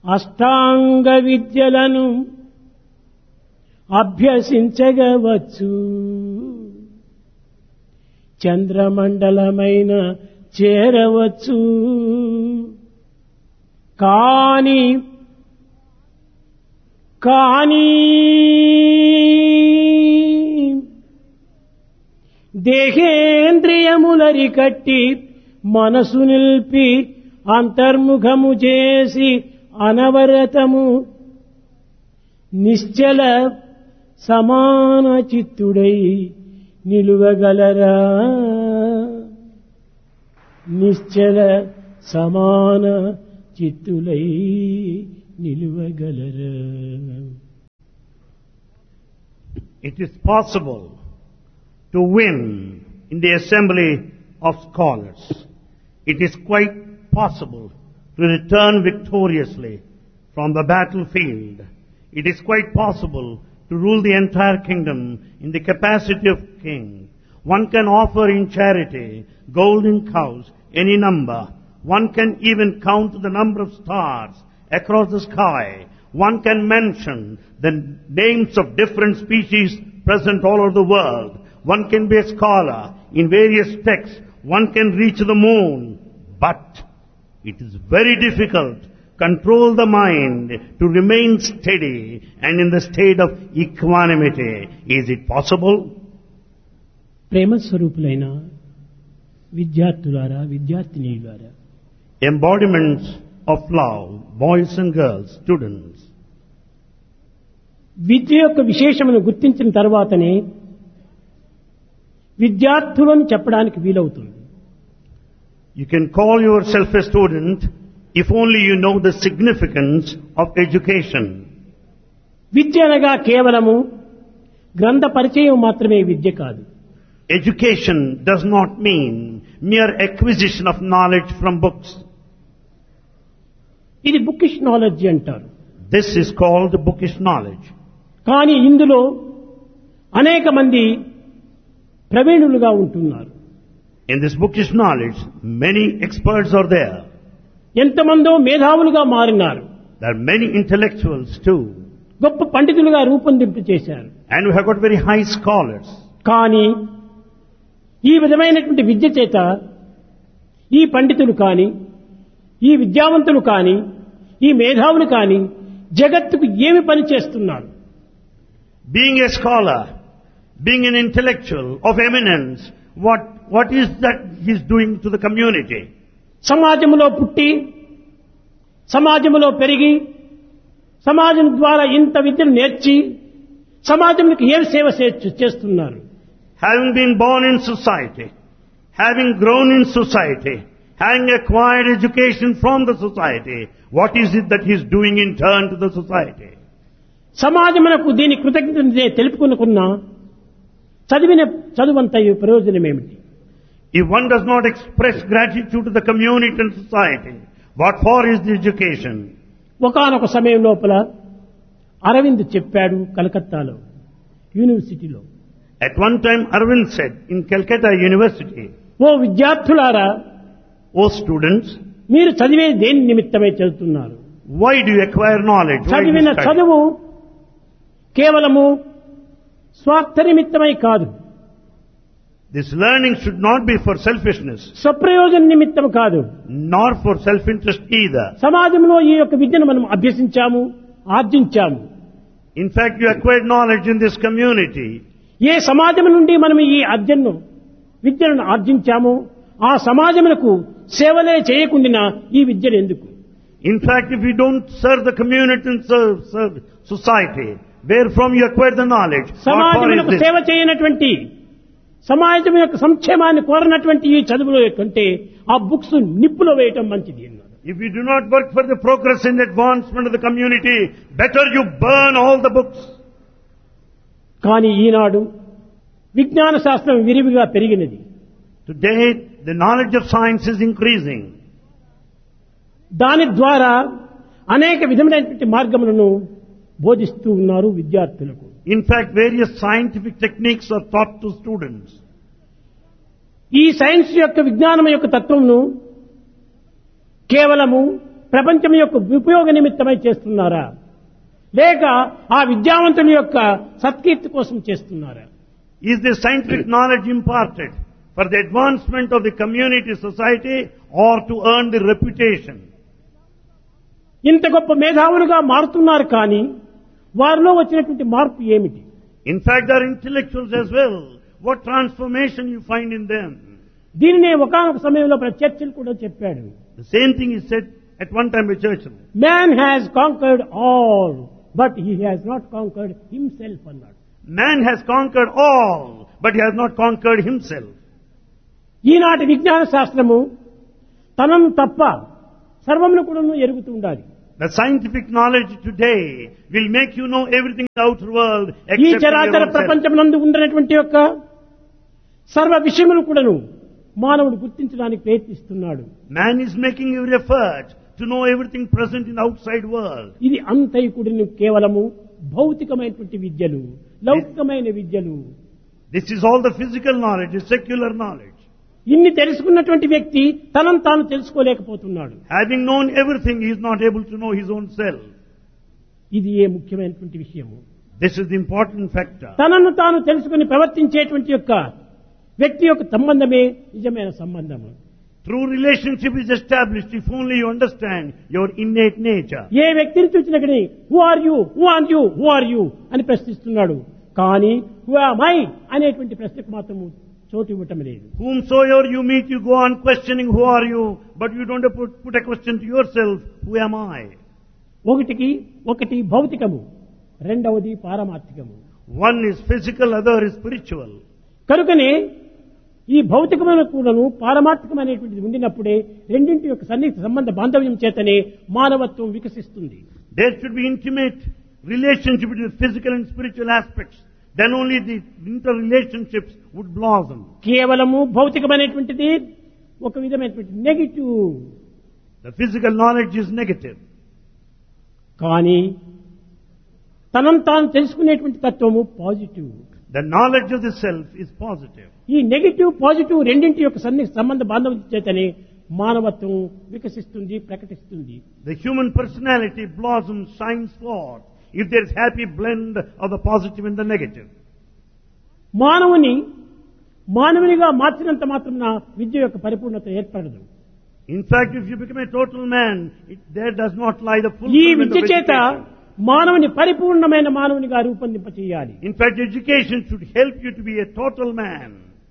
అష్టాంగ విద్యలను అభ్యసించగవచ్చు చంద్రమండలమైన చేరవచ్చు కాని కానీ దేహేంద్రియములరి కట్టి మనసు నిల్పి అంతర్ముఖము చేసి అనవరతము నిశ్చల సమాన చిత్తుడై నిలువగలరా నిశ్చల సమాన చిత్తులై నిలువగలరా It is possible to win in the assembly of scholars. It is quite possible to return victoriously from the battlefield. It is quite possible to rule the entire kingdom in the capacity of king. One can offer in charity golden cows, any number. One can even count the number of stars across the sky. One can mention the names of different species present all over the world. One can be a scholar in various texts. One can reach the moon. But it is very difficult control the mind to remain steady and in the state of equanimity. Is it possible? ప్రేమ స్వరూపులైన విద్యార్థులారా విద్యార్థినీలారా Embodiments of love, boys and girls, students. విద్య యొక్క విశేషమును గుర్తించిన తర్వాతనే విద్యార్థులను చెప్పడానికి వీలవుతుంది You can call yourself a student if only you know the significance of education. విద్య అనగా కేవలము గ్రంథ పరిచయం మాత్రమే విద్య కాదు Education does not mean mere acquisition of knowledge from books. ఇది బుకిష్ నాలెడ్జ్ అంటారు This is called bookish knowledge. కానీ ఇందులో అనేక మంది ప్రవీణులుగా ఉంటున్నారు In this bookish knowledge, many experts are there. ఎంతమందో మేధావులుగా మారినారు There are many intellectuals too. గొప్ప పండితులుగా రూపొందింపు చేశారు And we have got very high scholars. కానీ ఈ విధమైనటువంటి విద్య చేత ఈ పండితులు కానీ ఈ విద్యావంతులు కానీ ఈ మేధావులు కానీ జగత్తుకు ఏమి పని చేస్తున్నారు Being a scholar, being an intellectual of eminence, what, what is that he is doing to the community? సమాజంలో పుట్టి సమాజంలో పెరిగి సమాజం ద్వారా ఇంత విద్యను నేర్చి సమాజంకి ఏం సేవ చే- చేస్తున్నారు Having been born in society, having grown in society, having acquired education from the society, what is it that he is doing in turn to the society? సమాజమునకు దీని కృతజ్ఞత తెలుపుకునుకున్నా చదివిన చదువంత ప్రయోజనం ఏమిటి If one does not express gratitude to the community and society, what for is the education? ఒకానొక సమయం లోపల అరవింద్ చెప్పాడు కలకత్తాలో యూనివర్సిటీలో At one time Arvind said in Calcutta University, ఓ విద్యార్థులారా O students, మీరు చదివే దేని నిమిత్తమై చదువుతున్నారు why do you acquire knowledge? Why do you చదివిన study? చదువు కేవలము స్వార్థ నిమిత్తమై కాదు This learning should not be for selfishness, స్వప్రయోజన నిమిత్తం కాదు nor for self-interest either. సమాజంలో ఈ యొక్క విద్యను మనం అభ్యసించాము ఆర్జించాము In fact, you acquired knowledge in this community. ఏ సమాజం నుండి మనం ఈ అర్జన్ను విద్యను ఆర్జించామో ఆ సమాజమునకు సేవలే చేయకుండా ఈ విద్యను ఎందుకు In fact, if you don't serve the community and serve, serve society, where from you acquired the knowledge, what for సమాజమునకు is this? సేవ చేయనటువంటి సమాజం యొక్క సంక్షేమాన్ని కోరనటువంటి ఈ చదువులో కంటే ఆ బుక్స్ నిప్పులో వేయటం మంచిది అన్నాడు If you do not work for the progress and advancement of the community, better you burn all the books. కానీ ఈనాడు విజ్ఞాన శాస్త్రం విరివిగా పెరిగినది Today, the knowledge of science is increasing. దాని ద్వారా అనేక విధమైనటువంటి మార్గములను బోధిస్తూ ఉన్నారు విద్యార్థులకు In fact, various scientific techniques are taught to students. ఈ సైన్స్ యొక్క విజ్ఞానం యొక్క తత్వమును కేవలము ప్రపంచం యొక్క ఉపయోగ నిమిత్తమై చేస్తున్నారా లేక ఆ విద్యావంతుని యొక్క సత్కీర్తి కోసం చేస్తున్నారా Is the scientific knowledge imparted for the advancement of the community, society, or to earn the reputation? ఇంత గొప్ప మేధావులుగా మారుతున్నారు కానీ వారిలో వచ్చినటువంటి మార్పు ఏమిటి In fact, they are intellectuals as well. What transformation you find in them? దీనినే ఒకనొక సమయంలో మన చర్చిలు కూడా చెప్పాడు The same thing is said at one time by Churchill. Man has conquered all but he has not conquered himself అన్నాడు Man has conquered all, but he has not conquered himself. ఈనాటి విజ్ఞాన శాస్త్రము తనను తప్ప సర్వమును కూడా ఎరుగుతూ ఉండాలి The scientific knowledge today will make you know everything in the outer world ఈ except in your చరాచర own self. ప్రపంచం నందు ఉండనటువంటి యొక్క సర్వ విషయములు కూడాను మానవుడు గుర్తించడానికి ప్రయత్నిస్తున్నాడు Man is making every effort to know everything present in the outside world. ఇది అంతైకుడిని కేవలము భౌతికమైనటువంటి విద్యలు లౌకికమైన విద్యలు This is all the physical knowledge, the secular knowledge. ఇన్ని తెలుసుకున్నటువంటి వ్యక్తి తనను తాను తెలుసుకోలేకపోతున్నాడు Having known everything, he is not able to know his own self. ఇది ఏ ముఖ్యమైనటువంటి విషయము This is the important factor. తనను తాను తెలుసుకుని ప్రవర్తించేటువంటి యొక్క వ్యక్తి యొక్క సంబంధమే నిజమైన సంబంధము True relationship is established if only you understand your innate nature. ఏ వ్యక్తిని చూసినా కానీ who are you who are you who are you అని ప్రశ్నిస్తున్నాడు కానీ హూ మై అనేటువంటి ప్రశ్నకు మాత్రము చోటు ఇవ్వటం లేదు Whomsoever you meet, you go on questioning who are you, but you don't put, put a question to yourself, who am I? ఒకటికి ఒకటి భౌతికము రెండవది పారమార్థికము One is physical, other is spiritual. కనుకనే ఈ భౌతికమైన కూడాను పారమార్థికమైనటువంటిది ఉండినప్పుడే రెండింటి యొక్క సన్నిహిత సంబంధ బాంధవ్యం చేతనే మానవత్వం వికసిస్తుంది There should be intimate relationship between physical and spiritual aspects. Then only the interrelationships would blossom. కేవలము భౌతికమైనటువంటిది ఒక విధమైనటువంటి negative The physical knowledge is negative. కానీ తనను తాను తెలుసుకునేటువంటి తత్వము positive The knowledge of the self is positive. ఈ నెగిటివ్ పాజిటివ్ రెండింటి యొక్క సన్ని సంబంధ బాంధవ్యం చేతనే మానవత్వం వికసిస్తుంది ప్రకటిస్తుంది The human personality blossoms, shines forth if there is happy blend of the positive and the negative. మానవుని మానవునిగా మార్చినంత మాత్రం విద్య యొక్క పరిపూర్ణత ఏర్పడదు In fact, if you become a total man, it, there does not lie the ఈ fulfillment Vidya of చేత education. మానవుని పరిపూర్ణమైన మానవునిగా రూపొందింప చేయాలి In fact, education should help you to be a total man.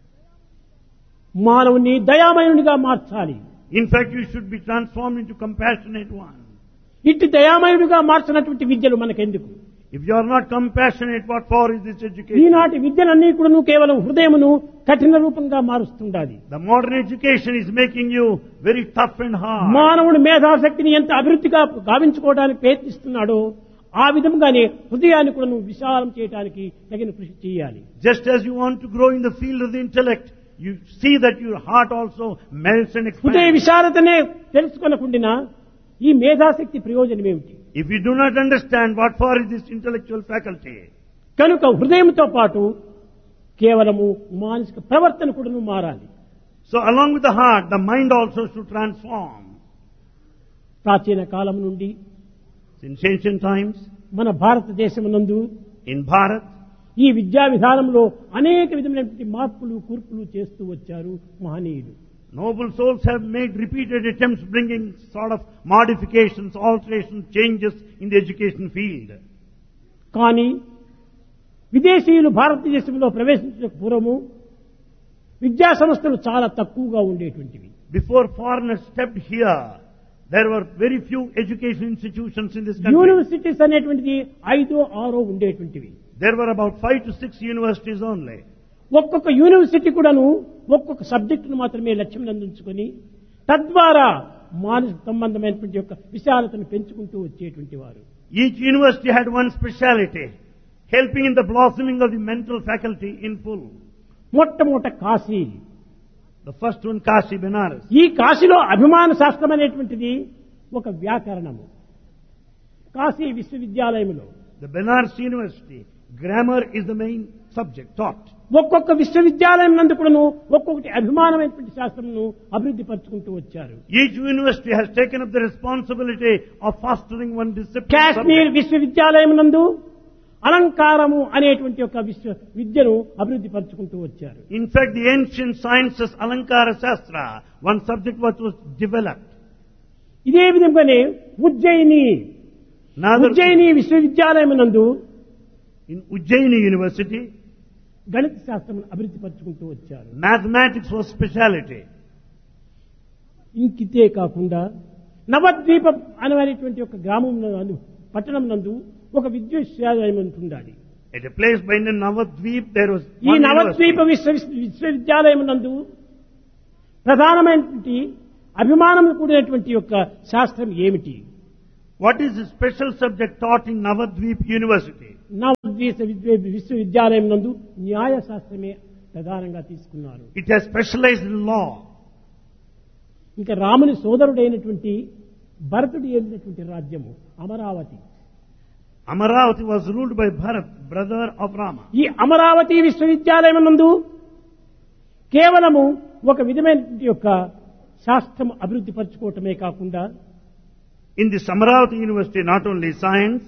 మానవుని దయామయునిగా మార్చాలి In fact, you should be transformed into compassionate one. ఇట్టి దయామయుడిగా మార్చినటువంటి విద్యలు మనకెందుకు If you are not compassionate, what for is this education? ఈనాటి విద్యలన్నీ కూడా కేవలం హృదయమును కఠిన రూపంగా మారుస్తుండాలి The modern education is making you very tough and hard. మానవుడి మేధాశక్తిని ఎంత అభివృద్ధిగా గావించుకోవడానికి ప్రయత్నిస్తున్నాడో ఆ విధంగానే హృదయాన్ని కూడా నువ్వు విశాలం చేయడానికి తగిన కృషి చేయాలి Just as you want to grow in the field of the intellect, you see that your heart also melts and హృదయ expands. విశాలతనే తెలుసుకొనకుండా ఈ మేధాశక్తి ప్రయోజనం ఏమిటి If you do not understand what for is this intellectual faculty, కనుక హృదయంతో పాటు కేవలము మానసిక ప్రవర్తన కూడా మారాలి so along with the heart, the mind also should transform. ప్రాచీన కాలం నుండి Since ancient times, మన భారతదేశం నందు in Bharat, ఈ విద్యా విధానంలో అనేక విధమైనటువంటి మార్పులు కూర్పులు చేస్తూ వచ్చారు మహనీయులు noble souls have made repeated attempts bringing sort of modifications, alterations, changes in the education field. కానీ విదేశీయులు భారతదేశంలో ప్రవేశించిన పూర్వము విద్యా సంస్థలు చాలా తక్కువగా ఉండేటువంటివి Before foreigners stepped here, there were very few education institutions in this country. Universities అనేటువంటిది ఐదో ఆరో ఉండేటువంటివి There were about five to six universities only. ఒక్కొక్క యూనివర్సిటీ కూడాను ఒక్కొక్క సబ్జెక్టును మాత్రమే లక్ష్యం అందించుకొని తద్వారా మానసిక సంబంధమైనటువంటి యొక్క విశాలతను పెంచుకుంటూ వచ్చేటువంటి వారు Each university had one speciality, helping in the blossoming of the mental faculty in full. మొట్టమొదట Kashi The first one, Kashi Benares. ఈ కాశీలో అభిమాన శాస్త్రం అనేటువంటిది ఒక వ్యాకరణము కాశీ విశ్వవిద్యాలయంలో The Benares University Grammar is the main subject taught. ఒక్కొక్క విశ్వవిద్యాలయం నందు కూడాను ఒక్కొక్కటి అభిమానమైనటువంటి శాస్త్రంను అభివృద్ధి పరుచుకుంటూ వచ్చారు Each university has taken up the responsibility of fostering one discipline. Kashmir subject. విశ్వవిద్యాలయం నందు అలంకారము అనేటువంటి ఒక విశ్వ విద్యను అభివృద్ధి పరుచుకుంటూ వచ్చారు In fact, the ancient sciences, Alankara Shastra, one subject what was developed. ఇదే విధంగానే ఉజ్జయిని Another, ఉజ్జయిని విశ్వవిద్యాలయం నందు in Ujjaini University, గణిత శాస్త్రం అభివృద్ధి పరుచుకుంటూ వచ్చారు mathematics was speciality. ఇంకితే కాకుండా నవద్వీపం అనేటువంటి ఒక గ్రామం నందు పట్టణం నందు ఒక విశ్వవిద్యాలయం ఉండాలి At a place by the Navadvip, there was ఈ one నవద్వీప university. విశ్వ విశ్వవిద్యాలయం నందు ప్రధానమైనటువంటి అభిమానం కూడినటువంటి యొక్క శాస్త్రం ఏమిటి What is the special subject taught in Navadvip University? నవద్వీప విశ్వ- విశ్వవిద్యాలయం నందు న్యాయ శాస్త్రమే ప్రధానంగా తీసుకున్నారు It has specialized in law. ఇంకా రాముని సోదరుడైనటువంటి భరతుడు ఏలినటువంటి రాజ్యము Amaravati Amaravati was ruled by Bharat, brother of Rama. ఈ అమరావతి విశ్వవిద్యాలయం నందు కేవలము ఒక విధమైనటువంటి యొక్క శాస్త్రం అభివృద్ధి పరచుకోవటమే కాకుండా In this Amaravati University, not only science,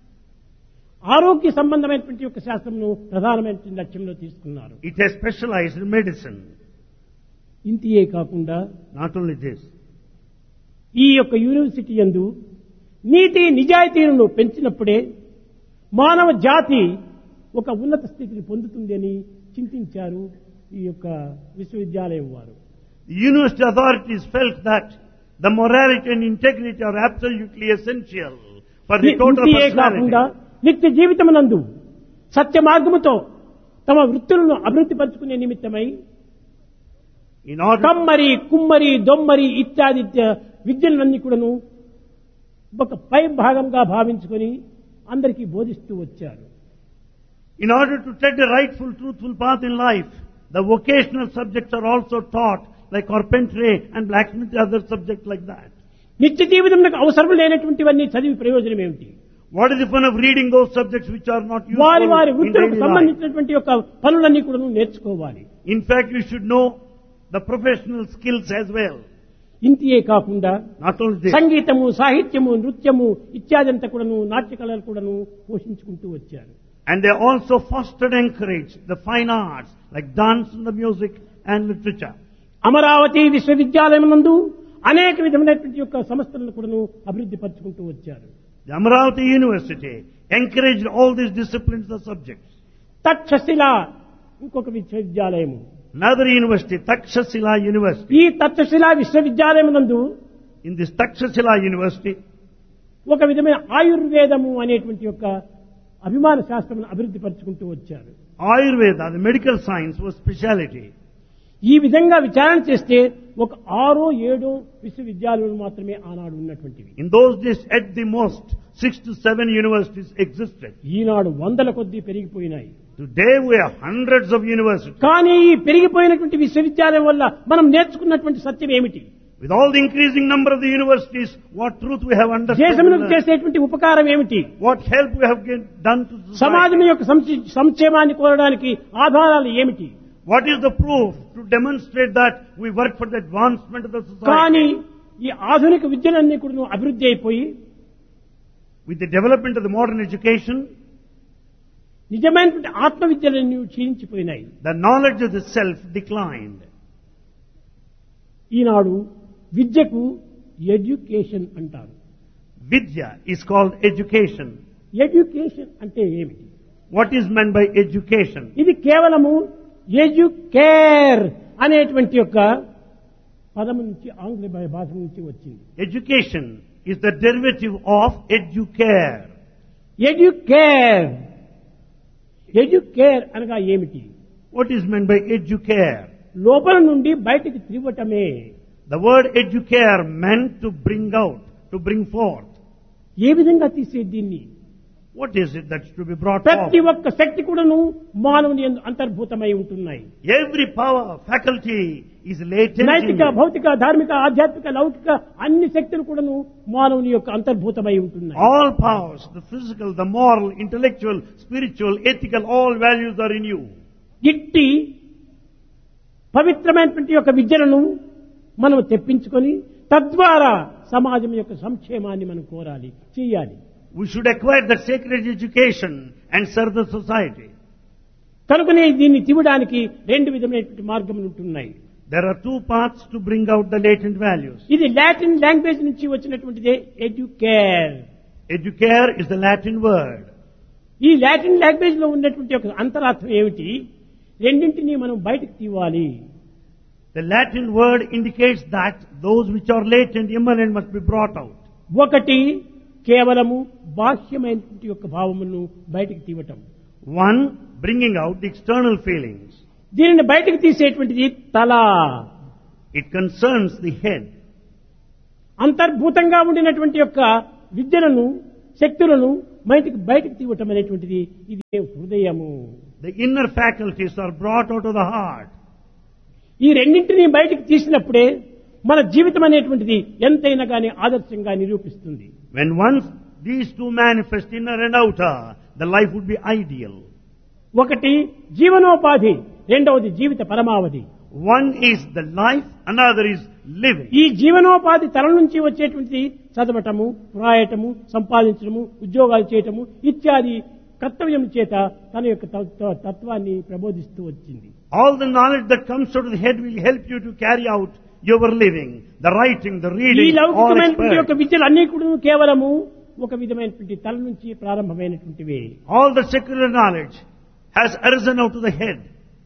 ఆరోగ్య సంబంధమైనటువంటి యొక్క శాస్త్రంను ప్రధానమైనటువంటి లక్ష్యంలో తీసుకున్నారు it has specialized in medicine. ఇంతియే కాకుండా Not only this, ఈ యొక్క యూనివర్సిటీ యందు నీతి నిజాయితీలను పెంచినప్పుడే మానవ జాతి ఒక ఉన్నత స్థితిని పొందుతుంది అని చింతించారు ఈ యొక్క విశ్వవిద్యాలయం వారు the university authorities felt that the morality and integrity are absolutely essential for the total ఇంతియే కాకుండా personality. నిత్య జీవితమునందు సత్య మార్గముతో తమ వృత్తులను అభివృద్ధి పరచుకునే నిమిత్తమై In order, కమ్మరి కుమ్మరి దొమ్మరి ఇత్యాది ఇత్య- విద్యలన్నీ కూడాను ఒక పై భాగంగా భావించుకొని అందరికీ బోధిస్తూ వచ్చారు in order to tread the rightful, truthful path in life, the vocational subjects are also taught, like carpentry and blacksmith, other subjects like that. నిత్య జీవితంలో అవసరం లేనటువంటివన్నీ చదివి ప్రయోజనం ఏమిటి What is the fun of reading those subjects which are not useful వారి వారి in వృత్తులకు daily life? సంబంధించినటువంటి యొక్క పనులన్నీ కూడా నేర్చుకోవాలి In fact, you should know the professional skills as well. ఇంతియే కాకుండా Not only this, సంగీతము సాహిత్యము నృత్యము ఇత్యాదంతా కూడాను నాట్య కళలు కూడాను పోషించుకుంటూ వచ్చారు and they also fostered and encouraged the fine arts like dance and the music and literature. Amaravati విశ్వవిద్యాలయం నందు అనేక విధమైనటువంటి యొక్క సంస్థలను కూడాను అభివృద్ధి పరచుకుంటూ వచ్చారు The Amaravati University encouraged all these disciplines, the subjects. Takshashila ఇంకొక విశ్వవిద్యాలయము Another university, Takshashila University. ఈ తక్షశిల విశ్వవిద్యాలయం నందు In this Takshashila University, ఒక విధమైన ఆయుర్వేదము అనేటువంటి యొక్క అభిమాన శాస్త్రం అభివృద్ధి పరచుకుంటూ వచ్చారు Ayurveda, the medical science, was speciality. ఈ విధంగా విచారణ చేస్తే ఒక ఆరో ఏడో విశ్వవిద్యాలయాలు మాత్రమే ఆనాడు ఉన్నటువంటివి In those days, at the most, six to seven universities existed. ఈనాడు వందల కొద్దీ పెరిగిపోయినాయి Today we have hundreds of universities. కానీ ఈ పెరిగిపోయినటువంటి విశ్వవిద్యాలయం వల్ల మనం నేర్చుకున్నటువంటి సత్యం ఏమిటి With all the increasing number of the universities, what truth we have understood, దేశములకు and చేసేటువంటి ఉపకారం ఏమిటి what help we have get- done to సమాజం society. యొక్క సంక్షే- సంక్షేమాన్ని కోరడానికి ఆధారాలు ఏమిటి What is the proof to demonstrate that we work for the advancement of the కానీ society? ఈ ఆధునిక విద్యలన్నీ కూడా అభివృద్ధి అయిపోయి With the development of the modern education, నిజమైనటువంటి ఆత్మ విద్యలన్నీ క్షీణించిపోయినాయి the knowledge of the self declined. ఈనాడు విద్యకు ఎడ్యుకేషన్ అంటారు Vidya is called education. Education అంటే ఏమిటి What is meant by education? ఇది కేవలము ఎడ్యుకేర్ అనేటువంటి యొక్క పదము నుంచి ఆంగ్ల భా- భాష నుంచి వచ్చింది Education is the derivative of educare. Educare educare అనగా ఏమిటి What is meant by educare? లోపల నుండి బయటికి త్రివ్వటమే The word educare meant to bring out, to bring forth. ఏ విధంగా తీసే దీన్ని What is it that's to be brought ప్రతి forward? ఒక్క శక్తి కూడాను మానవుని యందు అంతర్భూతమై ఉంటున్నాయి Every power, faculty is latent in నైతిక you. భౌతిక ధార్మిక ఆధ్యాత్మిక లౌకిక అన్ని శక్తులు కూడాను మానవుని యొక్క అంతర్భూతమై ఉంటున్నాయి All powers, the physical, the moral, intellectual, spiritual, ethical, all values are in you. ఇట్టి పవిత్రమైనటువంటి యొక్క విద్యలను మనం తెప్పించుకొని తద్వారా సమాజం యొక్క సంక్షేమాన్ని మనం కోరాలి చేయాలి We should acquire that sacred education and serve the society. కనుకనే దీన్ని తివడానికి రెండు విధమైనటువంటి మార్గములు ఉంటున్నాయి There are two paths to bring out the latent values. ఇది లాటిన్ లాంగ్వేజ్ నుంచి వచ్చినటువంటిదే educare Educare is the Latin word. ఈ లాటిన్ లాంగ్వేజ్ లో ఉన్నటువంటి ఒక అంతరార్థం ఏమిటి రెండింటినీ మనం బయటకు తీవాలి The Latin word indicates that those which are latent, immanent must be brought out. ఒకటి కేవలము బాహ్యమైనటువంటి యొక్క భావములను బయటకు తీవటం One, bringing out the external feelings. దీనిని బయటకు తీసేటువంటిది తల It concerns the head. అంతర్భూతంగా ఉండినటువంటి యొక్క విద్యలను శక్తులను బయటకు బయటకు తీవటం అనేటువంటిది ఇది హృదయము The inner faculties are brought out of the heart. ఈ రెండింటినీ బయటకు తీసినప్పుడే మన జీవితం అనేటువంటిది ఎంతైనా కానీ ఆదర్శంగా నిరూపిస్తుంది When once these two manifest, inner and outer, the life would be ideal. ఒకటి జీవనోపాధి రెండవది జీవిత పరమావధి One is the life, another is living. ఈ జీవనోపాధి తల నుంచి వచ్చేటువంటి చదవటము వ్రాయటము సంపాదించడము ఉద్యోగాలు చేయటము ఇత్యాది కర్తవ్యం చేత తన యొక్క తత్వ- తత్వాన్ని ప్రబోధిస్తూ వచ్చింది All the knowledge that comes out of the head will help you to carry out your living, the writing, the ఈ reading, all లౌకికమైనటువంటి యొక్క expert. విద్యలు అన్ని కూడా కేవలము ఒక విధమైనటువంటి తల నుంచి ప్రారంభమైనటువంటివే All the secular knowledge has arisen out of the head.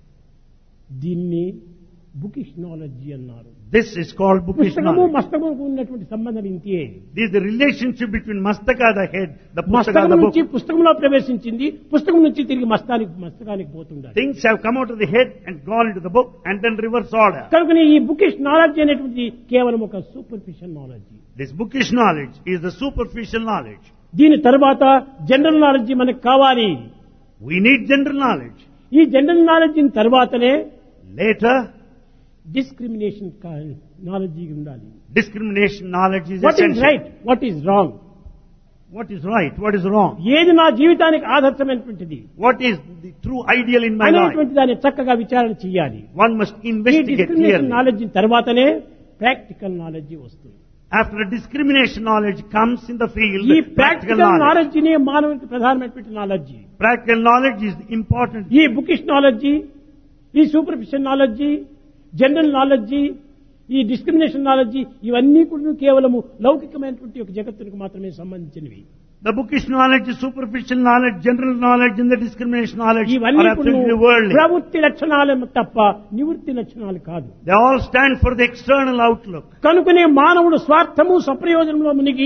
దీన్ని బుకిష్ నాలెడ్జీ అన్నారు This is called bookish పుస్తకము knowledge. మస్తకముకు ఉన్నటువంటి సంబంధం ఇంతే This is the relationship between Mastaka, the head, the Pustaka, మస్తకం the book. నుంచి పుస్తకంలో ప్రవేశించింది పుస్తకం నుంచి తిరిగి మస్తానికి మస్తకానికి పోతుండాలి Things have come out of the head and gone into the book and then reverse order. కనుక ఈ బుకిష్ నాలెడ్జ్ అనేటువంటి కేవలం ఒక superficial knowledge This bookish knowledge is the superficial knowledge. దీని తర్వాత జనరల్ నాలెడ్జ్ మనకు కావాలి We need general knowledge. ఈ జనరల్ నాలెడ్జ్ తర్వాతనే Later, డిస్క్రిమినేషన్ నాలెడ్జ్ ఉండాలి discrimination knowledge is what is essential. Right what is wrong What is right? What is wrong? ఏది నా జీవితానికి ఆదర్శమైనటువంటిది What is the true ideal in my life? అనేటువంటి దాన్ని చక్కగా విచారణ చేయాలి One must ఈ investigate డిస్క్రిమినేషన్ clearly. నాలెడ్జ్ తర్వాతనే ప్రాక్టికల్ నాలెడ్జ్ వస్తుంది After a discrimination knowledge comes in the field, ఈ practical ప్రాక్టికల్ knowledge. నాలెడ్జ్ నే మానవునికి ప్రధానమైనటువంటి knowledge Practical knowledge is important. ఈ బుకిష్ నాలెడ్జ్ ఈ సూపర్ఫిషియల్ నాలెడ్జ్ జనరల్ నాలెడ్జ్ ఈ డిస్క్రిమినేషన్ నాలెడ్జ్ ఇవన్నీ కూడా కేవలము లౌకికమైనటువంటి ఒక జగత్తునికి మాత్రమే సంబంధించినవి The bookish knowledge, the superficial knowledge, general knowledge, and the discrimination knowledge ఇవన్నీ are absolutely worldly. ప్రవృత్తి లక్షణాలు తప్ప నివృత్తి లక్షణాలు కాదు They all stand for the external outlook. కనుకనే మానవుడు స్వార్థము సప్రయోజనంలో మునిగి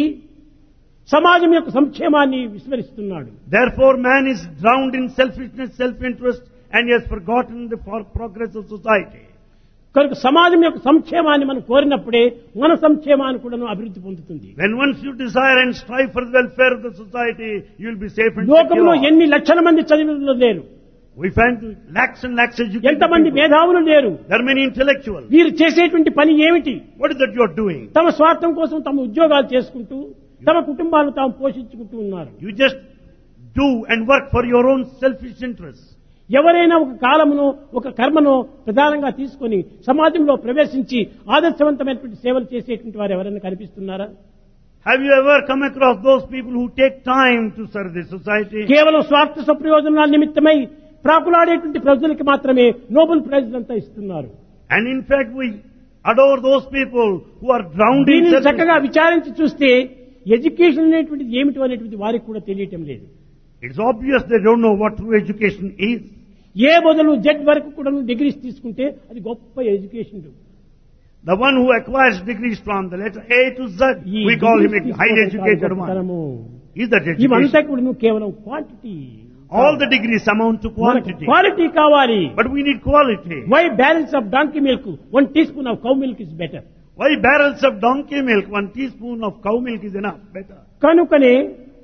సమాజం యొక్క సంక్షేమాన్ని విస్మరిస్తున్నాడు Therefore, man is drowned in selfishness, self-interest, and he has forgotten the for- progress of society. కనుక సమాజం యొక్క సంక్షేమాన్ని మనం కోరినప్పుడే మన సంక్షేమాన్ని కూడా అభివృద్ధి పొందుతుంది When once you desire and strive for the welfare of the society, you will be safe and లోకంలో secure. ఎన్ని లక్షల మంది చదివిన లేరు We find lakhs and lakhs educated ఎంతమంది people. మేధావులు లేరు There are many intellectuals. వీరు చేసేటువంటి పని ఏమిటి What is that you are doing? తమ స్వార్థం కోసం తమ ఉద్యోగాలు చేసుకుంటూ తమ కుటుంబాలను తాము పోషించుకుంటూ ఉన్నారు You just do and work for your own selfish interests. ఎవరైనా ఒక కాలమును ఒక కర్మను ప్రధానంగా తీసుకొని సమాజంలో ప్రవేశించి ఆదర్శవంతమైనటువంటి సేవలు చేసేటువంటి వారు ఎవరైనా కనిపిస్తున్నారా Have you ever come across those people who take time to serve the society? కేవలం స్వార్థ సప్రయోజనాల నిమిత్తమై ప్రాకులాడేటువంటి ప్రజలకి మాత్రమే నోబెల్ ప్రైజ్ అంతా ఇస్తున్నారు And in fact, we adore those people who are drowned in దీనిని selfish చక్కగా విచారించి చూస్తే ఎడ్యుకేషన్ అనేటువంటిది ఏమిటో అనేటువంటి వారికి కూడా తెలియటం లేదు It's obvious they don't know what true education is. ఏ మొదలు జెడ్ వరకు కూడా డిగ్రీస్ తీసుకుంటే అది గొప్ప education The one who acquires degrees from the letter A to Z, ఈ we call him degrees a highly తీసుకోవడం educated కాదు one. గొప్పతనము. Is that ఇవంతా education? కూడా కేవలం quantity All the degrees amount to quantity. Quality కావాలి But we need quality. Why balance of donkey milk one teaspoon of cow milk is better Why barrels of donkey milk, one teaspoon of cow milk is enough, better. కనుకనే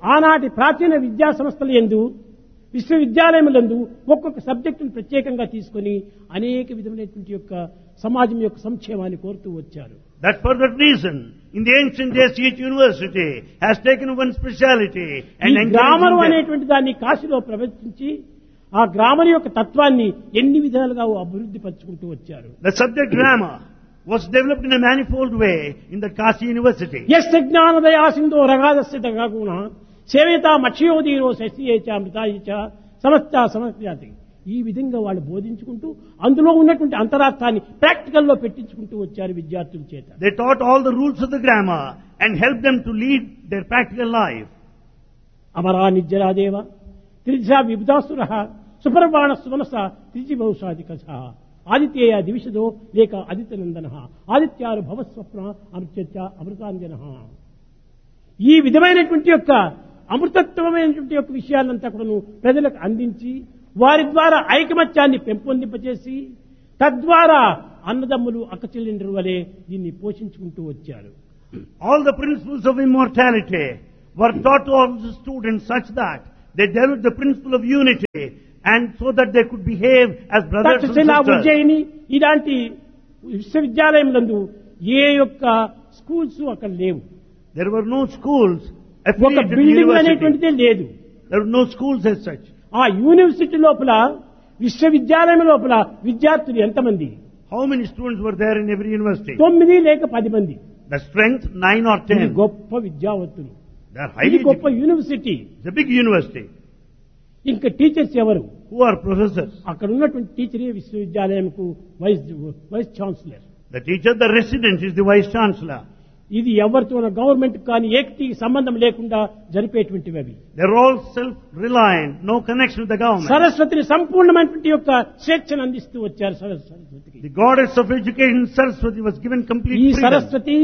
ఆనాటి ప్రాచీన విద్యా సంస్థల ఎందు విశ్వవిద్యాలయములందు ఒక్కొక్క సబ్జెక్టును ప్రత్యేకంగా తీసుకొని అనేక విధమైనటువంటి యొక్క సమాజం యొక్క సంక్షేమాన్ని కోరుతూ వచ్చారు That for that reason, in the ancient days, each university has taken one speciality ఈ and గ్రామరు encouraging them. అనేటువంటి దాన్ని కాశీలో ప్రవేశించి ఆ గ్రామర్ యొక్క తత్వాన్ని ఎన్ని విధాలుగా అభివృద్ధి పరుచుకుంటూ వచ్చారు The subject grammar was developed in a manifold way in the Kasi University. ఎస్ జ్ఞానదయా సింధో రగాదస్య దగాగుణ సేవేత మక్షయోదీరో శశియేచ మృతాయిచ సమస్త సమస్యాతి ఈ విధంగా వాళ్ళు బోధించుకుంటూ అందులో ఉన్నటువంటి అంతరార్థాన్ని ప్రాక్టికల్లో పెట్టించుకుంటూ వచ్చారు విద్యార్థుల చేత They taught all the rules of the grammar and helped them to lead their practical life. అమరా నిజ్జరాదేవ త్రిజా విబుధాసుర సుపర్వాణ సుమనస త్రిజి బహుశాది కథ ఆదిత్యేయ దివిషదో లేక ఆదిత్యనందన ఆదిత్యాలు భవస్వప్న అమృత్య అమృతాంజన ఈ విధమైనటువంటి యొక్క అమృతత్వమైనటువంటి యొక్క విషయాలంతా కూడాను ప్రజలకు అందించి వారి ద్వారా ఐకమత్యాన్ని పెంపొందింపచేసి తద్వారా అన్నదమ్ములు అక్కచెల్లెండ్రు వలె దీన్ని పోషించుకుంటూ వచ్చారు All the principles of immortality were taught to all the students such that they developed the principle of unity and so that they could behave as brothers and Takshashila sisters. Ujjaini ఇలాంటి విశ్వవిద్యాలయంలందు ఏ యొక్క స్కూల్స్ అక్కడ లేవు There were no schools ఒక affiliated to the building university. అనేటువంటిదే లేదు There were no schools as such. ఆ university లోపల విశ్వవిద్యాలయం లోపల విద్యార్థులు ఎంతమంది How many students were there in every university? తొమ్మిది లేక పది మంది The strength, nine or ఇది ten. గొప్ప విద్యావంతులు They are ఇది highly గొప్ప educated. University It's a big university. ఇంకా టీచర్స్ ఎవరు Who are professors? అక్కడ ఉన్నటువంటి టీచరే విశ్వవిద్యాలయంకు vice vice chancellor The teacher, the resident is the vice chancellor. ఇది ఎవరితో గవర్నమెంట్ కానీ ఏకటి సంబంధం లేకుండా జరిపేటువంటివి అవి They're all self-reliant, no connection with the government. సరస్వతిని సంపూర్ణమైనటువంటి యొక్క స్వేచ్ఛను అందిస్తూ వచ్చారు సరస్- సరస్వతికి The goddess of education, Saraswati, was given complete ఈ freedom. సరస్వతి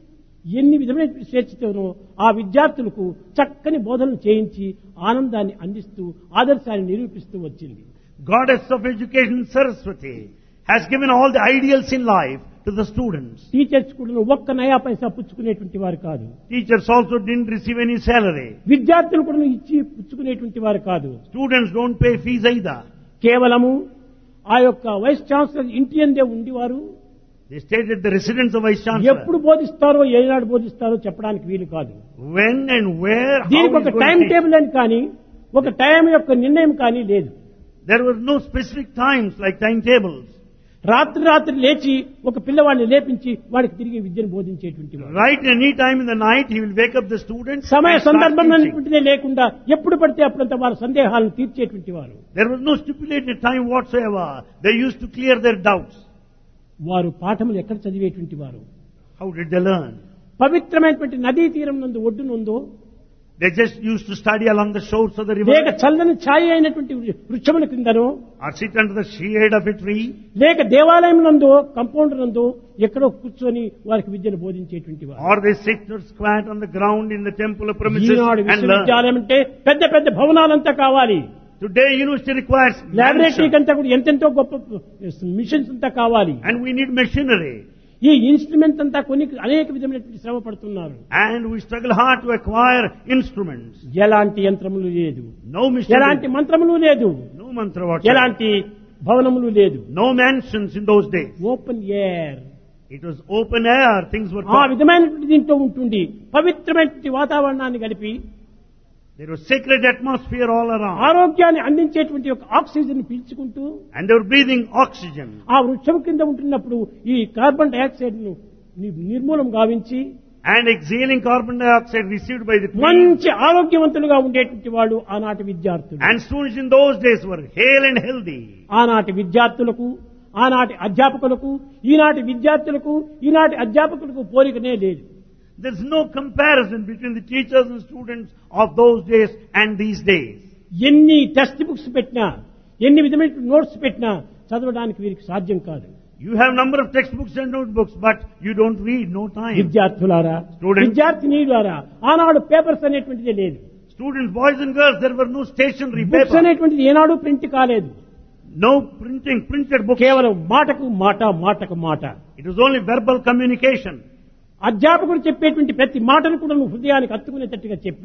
ఎన్ని విధమైన స్వేచ్ఛతోనో ఆ విద్యార్థులకు చక్కని బోధనలు చేయించి ఆనందాన్ని అందిస్తూ ఆదర్శాన్ని నిరూపిస్తూ వచ్చింది Goddess of education, Saraswati, has given all the ideals in life to the students. Teachers కూడా ఒక్క నయా పైసా పుచ్చుకునేటువంటి వారు కాదు Teachers also didn't receive any salary. విద్యార్థులు కూడా ఇచ్చి పుచ్చుకునేటువంటి వారు కాదు Students don't pay fees either. కేవలము ఆ యొక్క వైస్ ఛాన్సలర్ ఇంటి అందే ఉండివారు They stayed at the residence of Vice Chancellor. ఎప్పుడు బోధిస్తారో ఏనాడు బోధిస్తారో చెప్పడానికి వీలు కాదు When and where, how దీనికి ఒక he's going time to teach. Table అని కానీ ఒక టైం యొక్క నిర్ణయం కానీ లేదు There were no specific times like timetables. రాత్రి రాత్రి లేచి ఒక పిల్లవాడిని లేపించి వాడికి తిరిగి విద్యను బోధించేటువంటి వాడు. Right any time in the night, he will wake up the students సమయ and start సందర్భం teaching. అనేటువంటిదే లేకుండా ఎప్పుడు పడితే అప్పుడంతా వారి సందేహాలను తీర్చేటువంటి వారు There was no stipulated time whatsoever. They used to clear their doubts. వారు పాఠములు ఎక్కడ చదివేటువంటి వారు How did they learn? పవిత్రమైనటువంటి నదీ తీరం నందు ఒడ్డునుందో They just used to study along the shores of the లేక river చల్లని ఛాయ అయినటువంటి వృక్షముల క్రిందనో or sit under the shade of a tree లేక దేవాలయం నందు కంపౌండ్ నందు ఎక్కడో కూర్చొని వారికి విద్యను బోధించేటువంటి వారు or they sit or squat on the ground in the temple premises Eenadu and learn. విశ్వవిద్యాలయం అంటే పెద్ద పెద్ద భవనాలంతా కావాలి Today university requires laboratory mansion కంతా కూడా ఎంతెంతో గొప్ప మిషన్స్ అంతా కావాలి and we need machinery ఈ ఇన్స్ట్రుమెంట్ అంతా కొన్ని అనేక విధమైనటువంటి శ్రమ పడుతున్నారు and we struggle hard to acquire instruments. ఎలాంటి యంత్రములు లేదు No ఎలాంటి machinery, మంత్రములు లేదు no mantra whatsoever. ఎలాంటి భవనములు లేదు No mansions in those days. Open air It was open air, things were ఆ taught. విధమైనటువంటి దీంట్లో ఉంటుండి పవిత్రమైనటువంటి వాతావరణాన్ని కలిపి There was sacred atmosphere all around. ఆరోగ్యాన్ని అందించేటువంటి ఒక ఆక్సిజన్ పీల్చుకుంటూ And they were breathing oxygen. ఆ వృక్షం కింద ఉంటున్నప్పుడు ఈ కార్బన్ డైఆక్సైడ్ ను ని- నిర్మూలం గావించి And exhaling carbon dioxide received by the tree. మంచి ఆరోగ్యవంతులుగా ఉండేటువంటి వాళ్ళు ఆనాటి విద్యార్థులు And students in those days were hale and healthy. ఆనాటి విద్యార్థులకు ఆనాటి అధ్యాపకులకు ఈనాటి విద్యార్థులకు ఈనాటి అధ్యాపకులకు పోలికనే లేదు There's no comparison between the teachers and students of those days and these days. ఎన్ని టెక్స్ట్ బుక్స్ పెట్టినా ఎన్ని విధమైన నోట్స్ పెట్టినా చదవడానికి వీరికి సాధ్యం కాదు You have number of textbooks and notebooks, but you don't read, no time. విద్యార్థులారా Students. విద్యార్థినీలారా ఆనాడు పేపర్స్ అనేటువంటిది లేదు Students, boys and girls, there were no stationery books paper. అనేటువంటిది ఏనాడు ప్రింట్ కాలేదు No printing, printed books. కేవలం మాటకు మాట మాటకు మాట It was only verbal communication. అధ్యాపకుడు చెప్పేటువంటి ప్రతి మాటను కూడా నువ్వు హృదయానికి హత్తుకునేటట్టుగా చెప్పి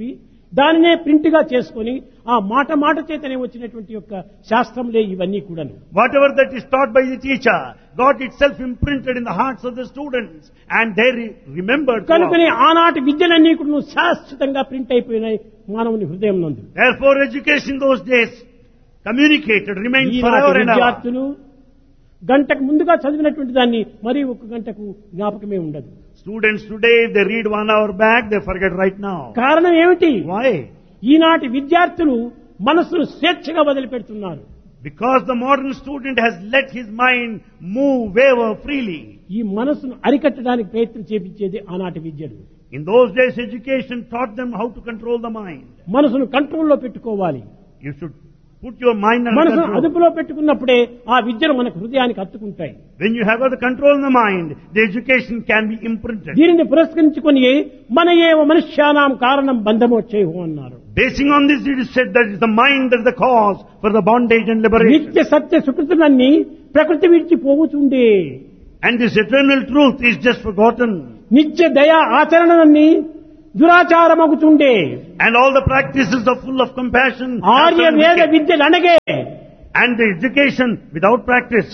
దానినే ప్రింట్ గా చేసుకొని ఆ మాట మాట చేతనే వచ్చినటువంటి యొక్క శాస్త్రంలే ఇవన్నీ కూడాను Whatever that is taught by the teacher got itself imprinted in the hearts of the students and they re- remembered. throughout. కనుకనే ఆనాటి విద్యలన్నీ కూడా శాశ్వతంగా ప్రింట్ అయిపోయినాయి మానవుని హృదయం నందు Therefore education those days communicated, remained ఈనాటి forever and ever. విద్యార్థులు గంటకు ముందుగా చదివినటువంటి దాన్ని మరి ఒక గంటకు జ్ఞాపకమే ఉండదు Students today, they read one hour back, they forget right now. కారణం ఏమిటి Why? ఈనాటి విద్యార్థులు మనసును స్వేచ్ఛగా వదిలిపెడుతున్నారు Because the modern student has let his mind move, waver freely. ఈ మనసును అరికట్టడానికి ప్రయత్నం చేపించేది ఆనాటి విద్యలు In those days, education taught them how to control the mind. మనసును కంట్రోల్లో పెట్టుకోవాలి You should put your mind under మనసును control. అదుపులో పెట్టుకున్నప్పుడే ఆ విద్యను మనకు హృదయానికి హత్తుకుంటాయి When you have got the control in the mind, the education can be imprinted. దీనిని పురస్కరించుకొని మన ఏవ మనుష్యానాం కారణం బంధమోచ్చేహు అన్నారు Basing on this, it is said that it's the mind that is the cause for the bondage and liberation. నిత్య సత్య సుకృతులన్నీ ప్రకృతి విడిచి పోవుచుండే And this eternal truth is just forgotten. నిత్య దయా ఆచరణలన్నీ దురాచారమగుచుండే And all the practices are full of compassion. Arya and వేద wicked. విద్యలు అనగే And the education without practice.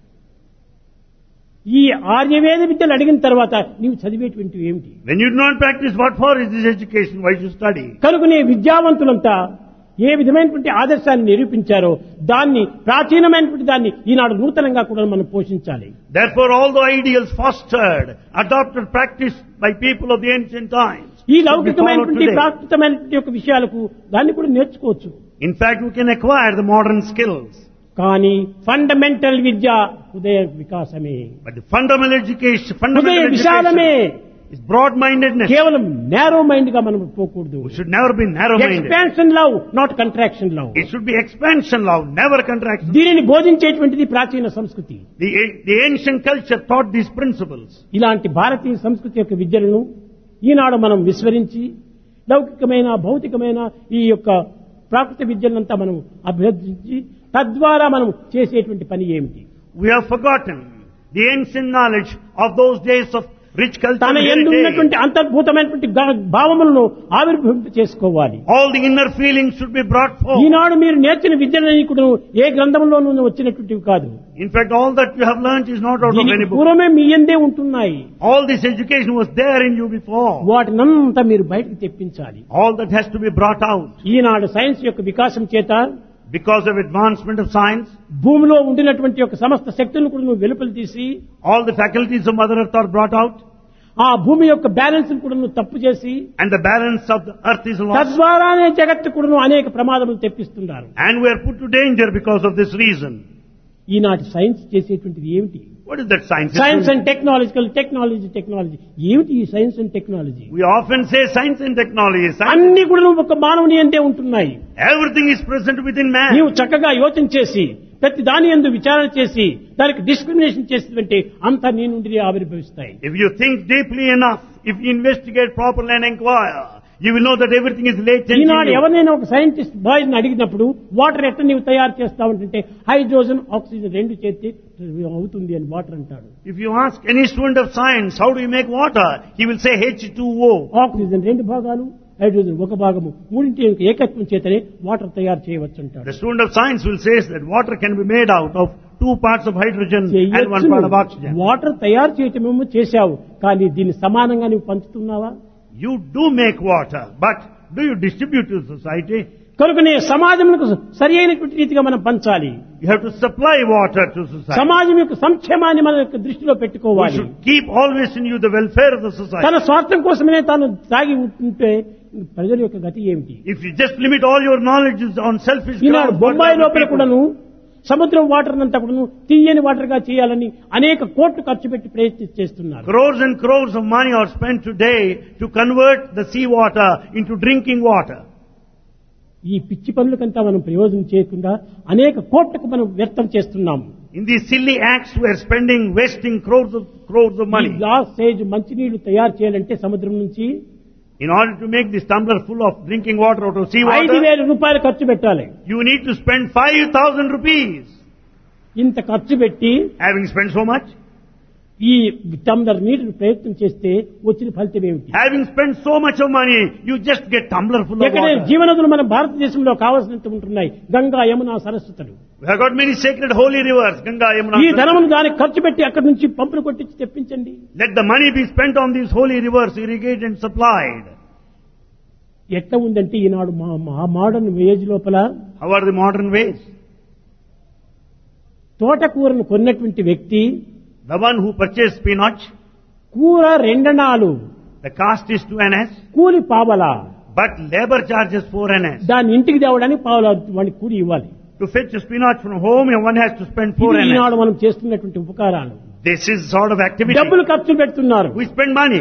ఈ ఆర్యవేద విద్యలు అడిగిన తర్వాత నీవు చదివేటువంటి ఏమిటి When you do not practice, what for is this education? Why should you study? కనుకనే విద్యావంతులంతా ఏ విధమైనటువంటి ఆదర్శాన్ని నిరూపించారో దాన్ని ప్రాచీనమైనటువంటి దాన్ని ఈనాడు నూతనంగా కూడా మనం పోషించాలి Therefore, all the ideals fostered, adopted, practiced by people of the ancient times. ఈ should be followed లౌకికమైనటువంటి today. ప్రాకృతమైనటువంటి యొక్క విషయాలకు దాన్ని కూడా నేర్చుకోవచ్చు In fact, we can acquire the modern skills. కానీ ఫండమెంటల్ విద్య హృదయ వికాసమే But the fundamental education, హృదయ fundamental విశాలమే education is broad-mindedness. కేవలం నేరో మైండ్ గా మనం పోకూడదు We should never be narrow-minded. Expansion love not contraction love It should be expansion love, never contraction. దీనిని బోధించేటువంటిది ప్రాచీన సంస్కృతి The, the ancient culture taught these principles. ఇలాంటి భారతీయ సంస్కృతి యొక్క విద్యలను ఈనాడు మనం విస్మరించి లౌకికమైన భౌతికమైన ఈ యొక్క ప్రాకృత విద్యలంతా మనం అభ్యర్థించి తద్వారా మనం చేసేటువంటి పని ఏమిటి We have forgotten the ancient knowledge of those days of rich culture తన and ఎందు heritage. ఉన్నటువంటి అంతర్భూతమైనటువంటి గా- భావములను ఆవిర్భవింప చేసుకోవాలి All the inner feelings should be brought forth. ఈనాడు మీరు నేర్చిన విద్యలని కూడా ఏ గ్రంథంలోనూ వచ్చినటువంటివి కాదు In fact, all that you have learnt is not out of దీనికి any book. పూర్వమే మీ ఎందే ఉంటున్నాయి All this education was there in you before. వాటినంతా మీరు బయటకు తెప్పించాలి All that has to be brought out. ఈనాడు సైన్స్ యొక్క వికాసం చేత Because of advancement of science, భూమిలో ఉండినటువంటి యొక్క సమస్త శక్తులను కూడా నువ్వు వెలుపలి తీసి all the faculties of Mother Earth are brought out, ఆ భూమి యొక్క బ్యాలెన్స్ కూడా నువ్వు తప్పు చేసి and the balance of the earth is lost. తద్వారానే జగత్తు కూడా అనేక ప్రమాదములు తెప్పిస్తున్నారు And we are put to danger because of this reason. ఈనాటి సైన్స్ చేసేటువంటిది ఏమిటి What is that science? Science and technological technology technology ఏమిటి ఈ science and technology We often say science and technology. Science, అన్ని కూడా నువ్వు ఒక మానవుని అంతే ఉంటున్నాయి everything is present within man. నీవు చక్కగా యోచన చేసి ప్రతి దాని ఎందు విచారణ చేసి దానికి డిస్క్రిమినేషన్ చేసినటువంటి అంతా నీ నుండి ఆవిర్భవిస్తాయి If you think deeply enough, if you investigate properly and inquire, you will know that everything is latent in Eenadu you. ఎవరినైనా ఒక సైంటిస్ట్ బాయ్ అడిగినప్పుడు వాటర్ ఎట్లా నీవు తయారు చేస్తావంటే హైడ్రోజన్ ఆక్సిజన్ రెండు చేతి అవుతుంది అని వాటర్ అంటాడు If you ask any student of science, how do you make water? He will say H2O. Oxygen రెండు భాగాలు హైడ్రోజన్ ఒక భాగము మూడింటి యొక్క ఏకత్వం చేతనే వాటర్ తయారు చేయవచ్చు అంటాడు The student of science will say that water can be made out of two parts of hydrogen and one part of oxygen. Water తయారు చేయటమేమో చేశావు కానీ దీన్ని సమానంగా నువ్వు పంచుతున్నావా You do make water, but do you distribute to society? కనుకనే సమాజంలో సరి అయినటువంటి రీతిగా మనం పంచాలి You have to supply water to society. సమాజం యొక్క సంక్షేమాన్ని మన యొక్క దృష్టిలో You పెట్టుకోవాలి should keep always in you the welfare of the society. తన స్వార్థం కోసమే తాను తాగి ఉంటే ప్రజల యొక్క గతి ఏమిటి If you just limit all your knowledge on selfish Eenadu grounds, what Bombay other లోపల people- కూడాను సముద్రం వాటర్ అంతా కూడాను తీయని వాటర్ గా చేయాలని అనేక కోట్లు ఖర్చు పెట్టి ప్రయత్నం చేస్తున్నారు Crores and crores of money are spent today to convert the seawater into drinking water. ఈ పిచ్చి పనులకంతా మనం ప్రయోజనం చేయకుండా అనేక కోట్లకు మనం వ్యర్థం చేస్తున్నాము In these silly acts, we are spending, wasting crores of crores of ఈ money. గ్లాస్ సైజ్ మంచినీళ్లు తయారు చేయాలంటే సముద్రం నుంచి In order to make this tumbler full of drinking water out of ఐదు seawater, వేల రూపాయలు ఖర్చు పెట్టాలి you need to spend 5,000 rupees. ఇంత ఖర్చు పెట్టి Having spent so much, ఈ తమ నీటిని ప్రయత్నం చేస్తే వచ్చిన ఫలితం ఏమిటి Having spent so much of money, you just get tumbler full of ఎక్కడ water. జీవనదులు మన భారతదేశంలో కావాల్సినంత ఉంటున్నాయి Ganga Yamuna సరస్వతులు We have got many sacred holy rivers, Ganga, Yamuna. ఈ ధనమును దానికి ఖర్చు పెట్టి అక్కడి నుంచి పంపులు కొట్టించి తెప్పించండి Let the money be spent on these holy rivers, irrigated and supplied. ఎట్లా ఉందంటే ఈనాడు మా మా మోడర్న్ ఏజ్ లోపల How are the modern ways? తోటకూరను కొన్నటువంటి వ్యక్తి The one who purchased spinach, కూర రెండనాలు the cost is 2 ns, కూలి పావలా but labor charges 4 ns. దాన్ని ఇంటికి తేవడానికి పావలా వాడికి కూలి ఇవ్వాలి To fetch a spinach from home, one has to spend 4 ఇది ns. ఈనాడు మనం చేస్తున్నటువంటి ఉపకారాలు This is sort of activity. డబ్బులు ఖర్చు పెడుతున్నారు We spend money.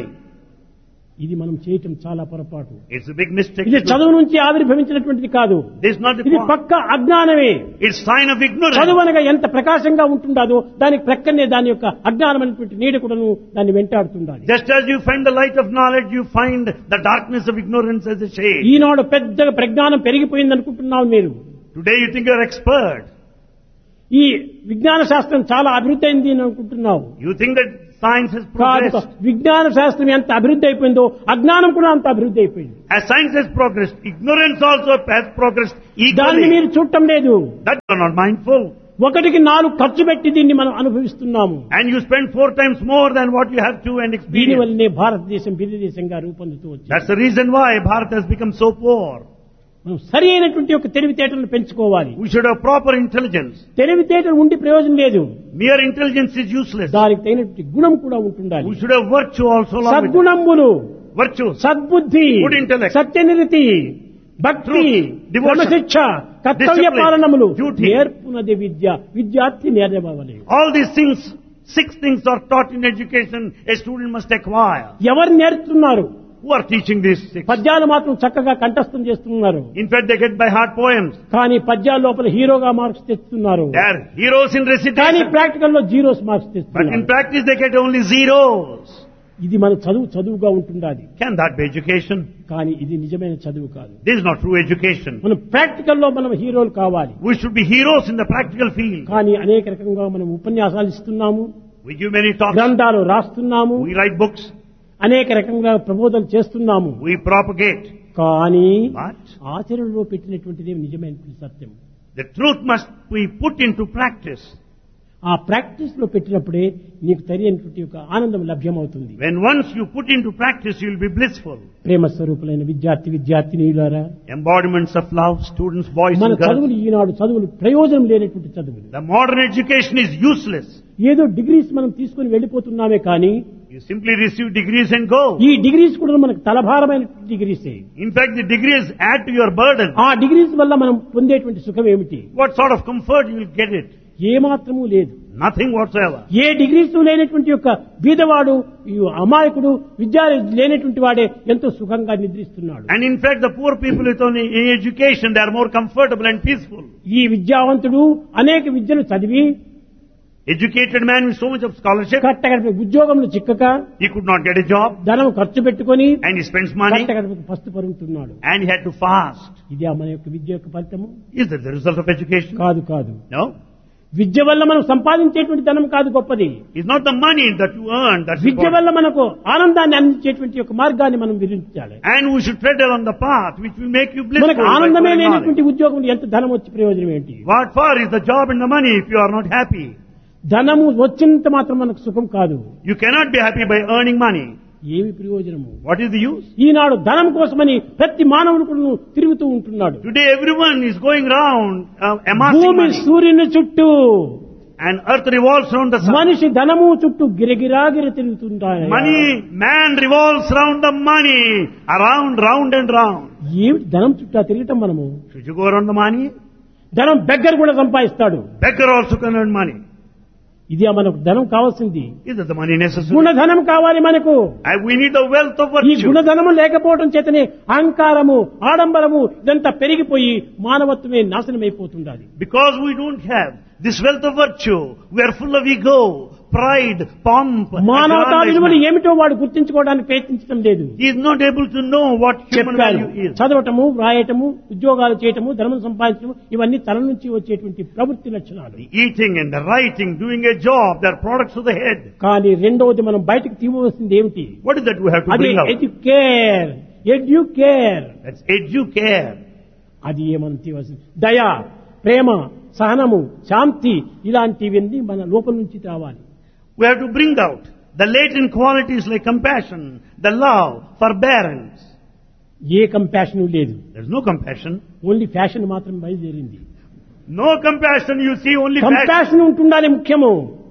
ఇది మనం చేయటం చాలా పొరపాటు It's a big mistake. ఇది to do. చదువు నుంచి ఆవిర్భవించినటువంటిది కాదు This is not the ఇది point. పక్క అజ్ఞానమే It's sign of ignorance. చదువు అనగా ఎంత ప్రకాశంగా ఉంటుండదో దానికి ప్రక్కనే దాని యొక్క అజ్ఞానమైనటువంటి నీడ కూడాను దాన్ని వెంటాడుతుండాలి Just as you find the light of knowledge, you find the darkness of ignorance as a shade. ఈనాడు పెద్దగా ప్రజ్ఞానం పెరిగిపోయింది అనుకుంటున్నావు మీరు Today you think you're expert. ఈ విజ్ఞాన శాస్త్రం చాలా అభివృద్ధి అయింది అని అనుకుంటున్నావు You think that science has కాదు progressed. విజ్ఞాన శాస్త్రం ఎంత అభివృద్ధి అయిపోయిందో అజ్ఞానం కూడా అంత అభివృద్ధి అయిపోయింది As science has progressed, ignorance also has progressed దాన్ని equally. మీరు చూడటం లేదు That you are not mindful. ఒకటికి నాలుగు ఖర్చు పెట్టి దీన్ని మనం అనుభవిస్తున్నాము And you spend four times more than what you have to and దీని experience. వల్లనే భారతదేశం బిల్లి దేశంగా రూపొందుతూ వచ్చింది That's the reason why Bharat has become so poor. మనం సరి అయినటువంటి ఒక తెలివితేటలను పెంచుకోవాలి We should have proper intelligence. తెలివితేటలు ఉండి ప్రయోజనం లేదు Mere intelligence is useless. దానికి తగినటువంటి గుణం కూడా ఉంటుండాలి We should have virtue also along with it. సద్గుణములు Virtues. సద్బుద్ధి Good intellect. సత్యనిరతి భక్తి Truth, devotion, క్రమశిక్ష కర్తవ్య discipline, పాలనములు duty. నేర్పునది విద్య విద్యార్థి నేర్వలే All these things, six things are taught in education a student must acquire. ఎవరు నేర్చుతున్నారు Who are teaching these six? పద్యాలు మాత్రం చక్కగా కంఠస్థం చేస్తున్నారు In fact, they get by heart poems. కానీ పద్యాల లోపల హీరోగా మార్క్స్ తెస్తున్నారు They are heroes in కానీ recitation. ప్రాక్టికల్ లో జీరోస్ మార్క్స్ But in తెస్తున్నారు practice, they get only zeros. ఇది మన చదువు చదువుగా ఉంటుండాలి Can that be education? కానీ ఇది నిజమైన చదువు కాదు This is not true education. మనం ప్రాక్టికల్ లో మనం హీరోలు కావాలి We should be heroes in the practical field. కానీ అనేక రకంగా మనం ఉపన్యాసాలు ఇస్తున్నాము We give many talks. గ్రంథాలు రాస్తున్నాము We write books. అనేక రకంగా ప్రబోధనలు చేస్తున్నాము We propagate. కానీ But ఆచరణలో పెట్టినటువంటిది నిజమైనటువంటి సత్యం the truth must be put into practice. ఆ ప్రాక్టీస్ లో పెట్టినప్పుడే నీకు తెలియనటువంటి ఒక ఆనందం లభ్యమవుతుంది When once you put into practice, you will be blissful. ప్రేమ స్వరూపులైన విద్యార్థి విద్యార్థినీలారా Embodiments of love, students, boys మన and girls. చదువులు ఈనాడు చదువులు ప్రయోజనం లేనటువంటి చదువులు The modern education is useless. ఏదో డిగ్రీస్ మనం తీసుకుని వెళ్ళిపోతున్నామే కానీ You simply receive degrees and go. ఈ డిగ్రీస్ కూడా మనకు తలభారమైనటువంటి డిగ్రీసే In fact, the degrees add to your burden. ఆ డిగ్రీస్ వల్ల మనం పొందేటువంటి సుఖం ఏమిటి What sort of comfort you will get it? ఏ మాత్రము లేదు Nothing whatsoever. ఏ డిగ్రీస్ లేనటువంటి యొక్క బీదవాడు ఈ అమాయకుడు విద్య లేనటువంటి వాడే ఎంతో సుఖంగా నిద్రిస్తున్నాడు And in fact, the poor people with only any education, they are more comfortable and peaceful. ఈ విద్యావంతుడు అనేక విద్యలు చదివి Educated man with so much of scholarship, కట్టగడప ఉద్యోగంలో చిక్కక he could not get a job ధనం ఖర్చు పెట్టుకొని and he spends money కట్టగడపకు పస్తు పరుగుతున్నాడు and he had to fast. ఇది మన యొక్క విద్య యొక్క ఫలితము Is that the result of education? కాదు కాదు No. విద్య వల్ల మనం సంపాదించేటువంటి ధనం కాదు గొప్పది It's not the money that you earn that's Vidya important. వల్ల మనకు ఆనందాన్ని అందించేటువంటి యొక్క మార్గాన్ని మనం విధించాలి And we should tread along the path which will make you blissful. మనకు by ఆనందమే following knowledge. లేనటువంటి ఉద్యోగం ఎంత ధనం వచ్చి ప్రయోజనం ఏంటి What for is the job and the money if you are not happy? ధనము వచ్చినంత మాత్రం మనకు సుఖం కాదు You cannot be happy by earning money. ఏమి ప్రయోజనము What is the use? ఈనాడు ధనం కోసమని ప్రతి మానవుడు కూడా తిరుగుతూ ఉంటున్నాడు Today everyone is going round uh, amassing భూమి money. సూర్యుని చుట్టూ And earth revolves around the sun. మనిషి ధనము చుట్టూ గిరగిరాగిర తిరుగుతుంటాడు Money, man revolves around the money. Around, round and round. ఏమిటి ధనం చుట్టూ తిరగటం మనము Should you go around the money? ధనం బెగ్గర కూడా సంపాదిస్తాడు Beggar also can earn money. ఇది మనకు ధనం కావాల్సింది Is that the money necessary? గుణధనం కావాలి మనకు And we need the wealth of ఈ virtue. గుణధనము లేకపోవడం చేతనే అహంకారము ఆడంబరము ఇదంతా పెరిగిపోయి మానవత్వమే నాశనమైపోతుండాలి Because we don't have This wealth of virtue, we are full of ego, pride, pomp, మానవతా విలువలు aggrandizement. ఏమిటో వాడు గుర్తించుకోవడానికి ప్రయత్నించడం లేదు He is not able to know what human చెప్పారు value is. చదవటము వ్రాయటము ఉద్యోగాలు చేయటము ధర్మం సంపాదించడం ఇవన్నీ తల నుంచి వచ్చేటువంటి ప్రవృత్తి లక్షణాలు The eating and the writing, doing a job, they are products of the head. కానీ రెండవది మనం బయటకు తీయవలసింది ఏమిటి What is that we have to అది bring out? Educare educare That's educare. అది ఏమని తీయవలసింది దయ ప్రేమ సహనము శాంతి ఇలాంటివన్నీ మన లోపల నుంచి రావాలి We have to bring out the latent qualities like compassion, the love, forbearance. ఏ కంపాషన్ లేదు There's no compassion. Only fashion మాత్రం బయలుదేరింది No compassion, you see only passion. Compassion ఉంటుండాలి ముఖ్యము